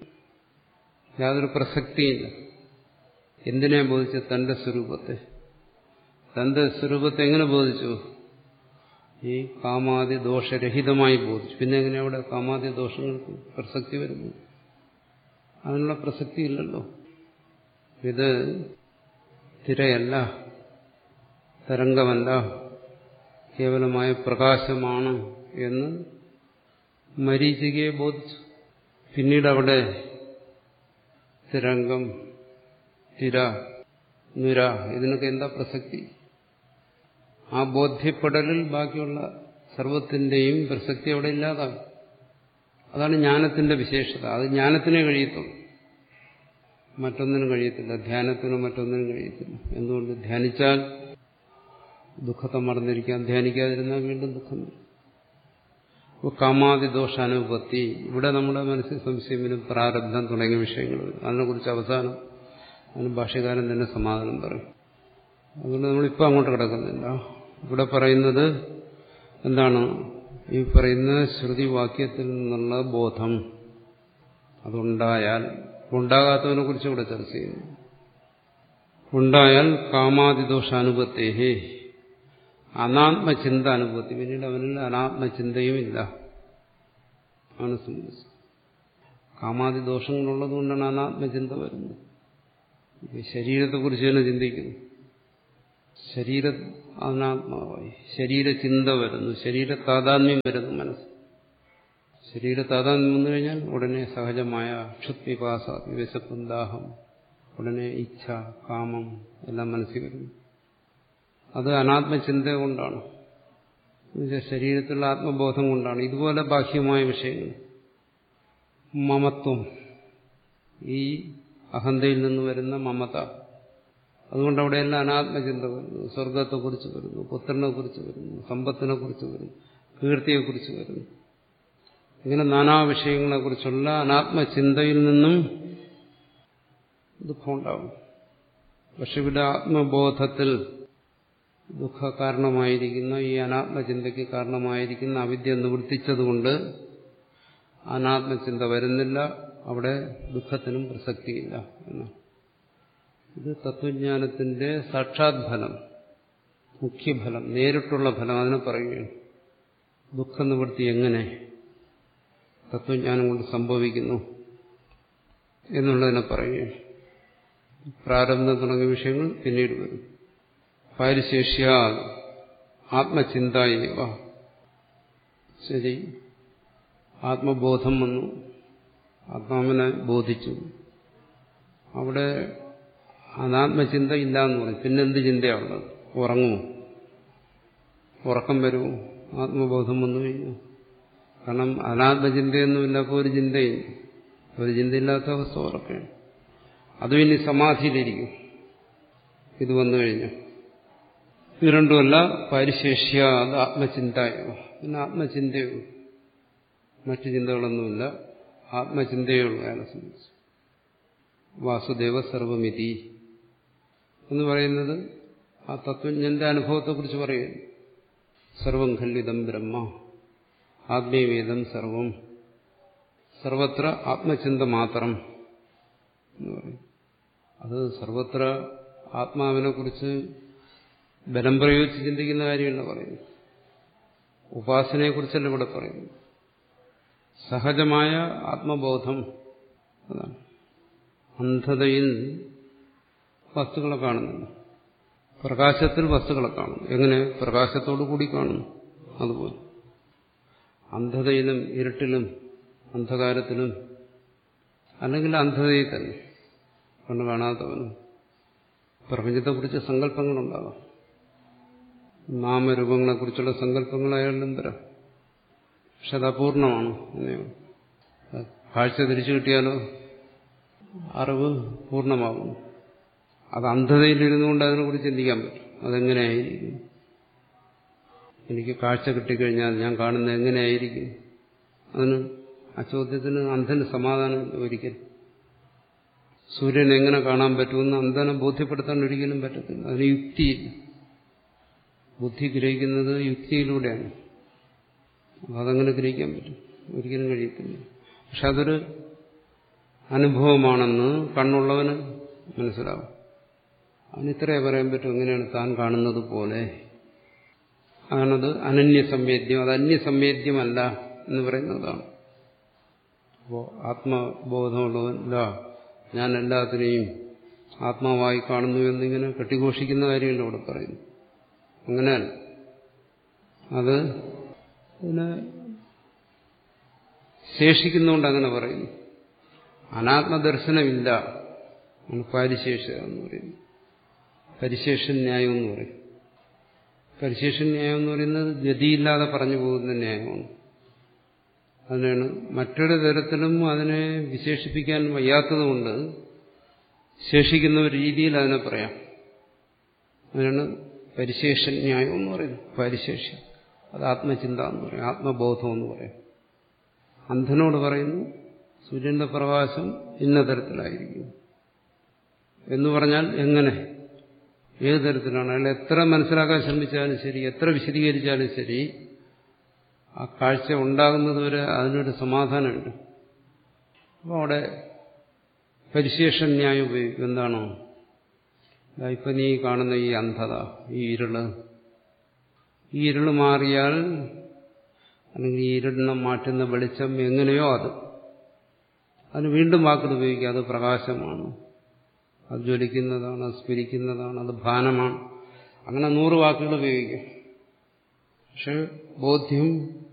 യാതൊരു പ്രസക്തിയില്ല എന്തിനെ ബോധിച്ചു തന്റെ സ്വരൂപത്തെ തന്റെ സ്വരൂപത്തെ എങ്ങനെ ബോധിച്ചു ഈ കാമാദി ദോഷരഹിതമായി ബോധിച്ചു പിന്നെ എങ്ങനെ അവിടെ കാമാദി ദോഷങ്ങൾക്ക് പ്രസക്തി വരുന്നു അതിനുള്ള പ്രസക്തി ഇല്ലല്ലോ ഇത് തിരയല്ല തരംഗമല്ല കേവലമായ പ്രകാശമാണ് എന്ന് മരീചികയെ ബോധിച്ചു പിന്നീട് അവിടെ തിരംഗം തിര നുര ഇതിനൊക്കെ എന്താ പ്രസക്തി ആ ബോധ്യപ്പെടലിൽ ബാക്കിയുള്ള സർവത്തിന്റെയും പ്രസക്തി അവിടെ ഇല്ലാതാകും അതാണ് ജ്ഞാനത്തിന്റെ വിശേഷത അത് ജ്ഞാനത്തിനെ കഴിയത്തുള്ളൂ മറ്റൊന്നിനും കഴിയത്തില്ല ധ്യാനത്തിനോ മറ്റൊന്നിനും കഴിയത്തില്ല എന്തുകൊണ്ട് ധ്യാനിച്ചാൽ ദുഃഖത്തെ മറന്നിരിക്കാൻ ധ്യാനിക്കാതിരുന്നാൽ വീണ്ടും ദുഃഖം വരും അപ്പോൾ കാമാതി ദോഷാനുപത്തി ഇവിടെ നമ്മുടെ മനസ്സിൽ സംശയം വരും പ്രാരബ്ധം തുടങ്ങിയ വിഷയങ്ങൾ വരും അതിനെക്കുറിച്ച് അവസാനം അതിന് ഭാഷ്യകാരൻ തന്നെ സമാധാനം പറയും അതുകൊണ്ട് നമ്മളിപ്പോൾ അങ്ങോട്ട് കിടക്കുന്നില്ല ഇവിടെ പറയുന്നത് എന്താണ് ഈ പറയുന്ന ശ്രുതിവാക്യത്തിൽ നിന്നുള്ള ബോധം അതുണ്ടായാൽ ഉണ്ടാകാത്തതിനെ കുറിച്ച് ഇവിടെ ചർച്ച ചെയ്യുന്നു ഉണ്ടായാൽ കാമാതിദോഷാനുപത്തേഹേ അനാത്മചിന്ത അനുഭവത്തി പിന്നീട് അവനിൽ അനാത്മചിന്തയും ഇല്ല അവനെ സംബന്ധിച്ച് കാമാതി ദോഷങ്ങളുള്ളത് കൊണ്ടാണ് അനാത്മചിന്ത വരുന്നത് ശരീരത്തെക്കുറിച്ച് തന്നെ ചിന്തിക്കുന്നു ശരീര അനാത്മാവായി ശരീരചിന്ത വരുന്നു ശരീര താതാത്മ്യം വരുന്നു മനസ്സ് ശരീര താതാത്മ്യം വന്നു കഴിഞ്ഞാൽ ഉടനെ സഹജമായ ക്ഷുത്പിപാസ വിശപ്പും ദാഹം ഉടനെ ഇച്ഛ കാമം എല്ലാം മനസ്സിൽ വരുന്നു അത് അനാത്മചിന്ത കൊണ്ടാണ് എന്നുവെച്ചാൽ ശരീരത്തിലുള്ള ആത്മബോധം കൊണ്ടാണ് ഇതുപോലെ ബാഹ്യമായ വിഷയങ്ങൾ മമത്വം ഈ അഹന്തയിൽ നിന്ന് വരുന്ന മമത അതുകൊണ്ട് അവിടെയെല്ലാം അനാത്മചിന്ത വരുന്നു സ്വർഗത്തെക്കുറിച്ച് വരുന്നു പുത്രനെ കുറിച്ച് വരുന്നു സമ്പത്തിനെ കുറിച്ച് വരുന്നു കീർത്തിയെക്കുറിച്ച് വരുന്നു ഇങ്ങനെ നാനാ വിഷയങ്ങളെക്കുറിച്ചുള്ള അനാത്മചിന്തയിൽ നിന്നും ദുഃഖമുണ്ടാകും പക്ഷെ ഇവിടെ ആത്മബോധത്തിൽ ദുഃഖ കാരണമായിരിക്കുന്ന ഈ അനാത്മചിന്തയ്ക്ക് കാരണമായിരിക്കുന്ന അവിദ്യ നിവർത്തിച്ചതുകൊണ്ട് അനാത്മചിന്ത വരുന്നില്ല അവിടെ ദുഃഖത്തിനും പ്രസക്തിയില്ല എന്നാണ് ഇത് തത്വജ്ഞാനത്തിന്റെ സാക്ഷാത് ഫലം മുഖ്യഫലം നേരിട്ടുള്ള ഫലം അതിനെ പറയുകയാണ് ദുഃഖനിവൃത്തി എങ്ങനെ തത്വജ്ഞാനം കൊണ്ട് സംഭവിക്കുന്നു എന്നുള്ളതിനെ പറയുകയാണ് പ്രാരംഭം തുടങ്ങിയ വിഷയങ്ങൾ പിന്നീട് വരും പാരിശേഷ്യ ആത്മചിന്തയവ ശരി ആത്മബോധം വന്നു ആത്മാവിനെ ബോധിച്ചു അവിടെ അനാത്മചിന്ത ഇല്ല എന്ന് പറയും പിന്നെന്ത് ചിന്തയാണുള്ളത് ഉറങ്ങുമോ ഉറക്കം വരുമോ ആത്മബോധം വന്നു കഴിഞ്ഞു കാരണം അനാത്മചിന്തയൊന്നുമില്ല അപ്പോൾ ഒരു ചിന്തയും ഒരു ചിന്തയില്ലാത്ത അവസ്ഥ ഉറക്കുകയാണ് അതും ഇനി സമാധിയിലിരിക്കും ഇത് വന്നു കഴിഞ്ഞു ഇത് രണ്ടുമല്ല പരിശേഷ്യ അത് ആത്മചിന്തയോ പിന്നെ ആത്മചിന്തയോ മറ്റു ചിന്തകളൊന്നുമില്ല ആത്മചിന്തയുള്ളൂ അയാളെ സംബന്ധിച്ച് വാസുദേവ സർവമിതി എന്ന് പറയുന്നത് ആ തത്വജ്ഞന്റെ അനുഭവത്തെക്കുറിച്ച് പറയുന്നു സർവം ഖല്ലിതം ബ്രഹ്മ ആത്മീയവേദം സർവം സർവത്ര ആത്മചിന്ത മാത്രം എന്ന് പറയും അത് സർവത്ര ആത്മാവിനെ കുറിച്ച് ബലം പ്രയോഗിച്ച് ചിന്തിക്കുന്ന കാര്യമല്ല പറയുന്നു ഉപാസനയെക്കുറിച്ചല്ല ഇവിടെ പറയുന്നു സഹജമായ ആത്മബോധം അതാണ് അന്ധതയിൽ വസ്തുക്കളെ കാണുന്നില്ല പ്രകാശത്തിൽ വസ്തുക്കളെ കാണും എങ്ങനെ പ്രകാശത്തോടു കൂടി കാണുന്നു അതുപോലെ അന്ധതയിലും ഇരുട്ടിലും അന്ധകാരത്തിലും അല്ലെങ്കിൽ അന്ധതയിൽ തന്നെ കണ്ണു കാണാത്തവനും പ്രപഞ്ചത്തെക്കുറിച്ച് സങ്കല്പങ്ങളുണ്ടാകാം നാമരൂപങ്ങളെക്കുറിച്ചുള്ള സങ്കല്പങ്ങൾ അയാളിലും വരാം പക്ഷെ അത് അപൂർണമാണ് കാഴ്ച തിരിച്ചു കിട്ടിയാലോ അറിവ് പൂർണ്ണമാകും അത് അന്ധതയിലിരുന്നുകൊണ്ട് അതിനെക്കുറിച്ച് ചിന്തിക്കാൻ പറ്റും അതെങ്ങനെയായിരിക്കും എനിക്ക് കാഴ്ച കിട്ടിക്കഴിഞ്ഞാൽ ഞാൻ കാണുന്നത് എങ്ങനെയായിരിക്കും അതിന് ആ ചോദ്യത്തിന് അന്ധന് സമാധാനം ഒരിക്കലും സൂര്യൻ എങ്ങനെ കാണാൻ പറ്റുമെന്ന് അന്ധനെ ബോധ്യപ്പെടുത്താൻ ഒരിക്കലും പറ്റത്തില്ല അതിന് യുക്തിയില്ല ബുദ്ധി ഗ്രഹിക്കുന്നത് യുക്തിയിലൂടെയാണ് അപ്പോൾ അതങ്ങനെ ഗ്രഹിക്കാൻ പറ്റും ഒരിക്കലും കഴിയത്തില്ല പക്ഷെ അതൊരു അനുഭവമാണെന്ന് കണ്ണുള്ളവന് മനസ്സിലാവും അവന് ഇത്രയേ പറയാൻ പറ്റും എങ്ങനെയാണ് താൻ കാണുന്നത് പോലെ അതാണത് അനന്യസംവേദ്യം അത് അന്യസംവേദ്യമല്ല എന്ന് പറയുന്നതാണ് അപ്പോൾ ആത്മബോധമുള്ളവൻ ഇല്ല ഞാൻ എല്ലാത്തിനെയും ആത്മാവായി കാണുന്നു എന്നിങ്ങനെ കെട്ടിഘോഷിക്കുന്ന കാര്യമല്ല ഇവിടെ പറയുന്നു അങ്ങനെയല്ല അത് അതിനെ ശേഷിക്കുന്നതുകൊണ്ട് അങ്ങനെ പറയുന്നു അനാത്മദർശനമില്ല ആണ് പാരിശേഷ എന്ന് പറയുന്നത് പരിശേഷൻ ന്യായം എന്ന് പറയും പരിശേഷൻ ന്യായം എന്ന് പറയുന്നത് ഗതിയില്ലാതെ പറഞ്ഞു പോകുന്ന ന്യായമാണ് അതിനാണ് മറ്റൊരു തരത്തിലും അതിനെ വിശേഷിപ്പിക്കാൻ വയ്യാത്തതുകൊണ്ട് ശേഷിക്കുന്ന ഒരു രീതിയിൽ അതിനെ പറയാം അതിനാണ് പരിശേഷൻ ന്യായം എന്ന് പറയുന്നത് പരിശേഷം അത് ആത്മചിന്ത എന്ന് പറയും ആത്മബോധം എന്ന് പറയും അന്ധനോട് പറയുന്നു സൂര്യന്റെ പ്രകാശം ഇന്ന തരത്തിലായിരിക്കും എന്ന് പറഞ്ഞാൽ എങ്ങനെ ഏത് തരത്തിലാണ് അയാൾ എത്ര മനസ്സിലാക്കാൻ ശ്രമിച്ചാലും ശരി എത്ര വിശദീകരിച്ചാലും ശരി ആ കാഴ്ച ഉണ്ടാകുന്നത് വരെ അതിനൊരു സമാധാനമുണ്ട് അപ്പോൾ അവിടെ പരിശേഷൻ ന്യായം ഉപയോഗിക്കും എന്താണോ ഇപ്പൊ നീ കാണുന്ന ഈ അന്ധത ഈ ഇരുള് ഈ ഇരുള് മാറിയാൽ അല്ലെങ്കിൽ ഈ ഇരുളിനെ മാറ്റുന്ന വെളിച്ചം എങ്ങനെയോ അത് അതിന് വീണ്ടും വാക്കുകൾ ഉപയോഗിക്കുക അത് പ്രകാശമാണ് അത് ജ്വലിക്കുന്നതാണ് അത് സ്ഫരിക്കുന്നതാണ് അത് ഭാനമാണ് അങ്ങനെ നൂറ് വാക്കുകൾ ഉപയോഗിക്കാം പക്ഷെ ബോധ്യം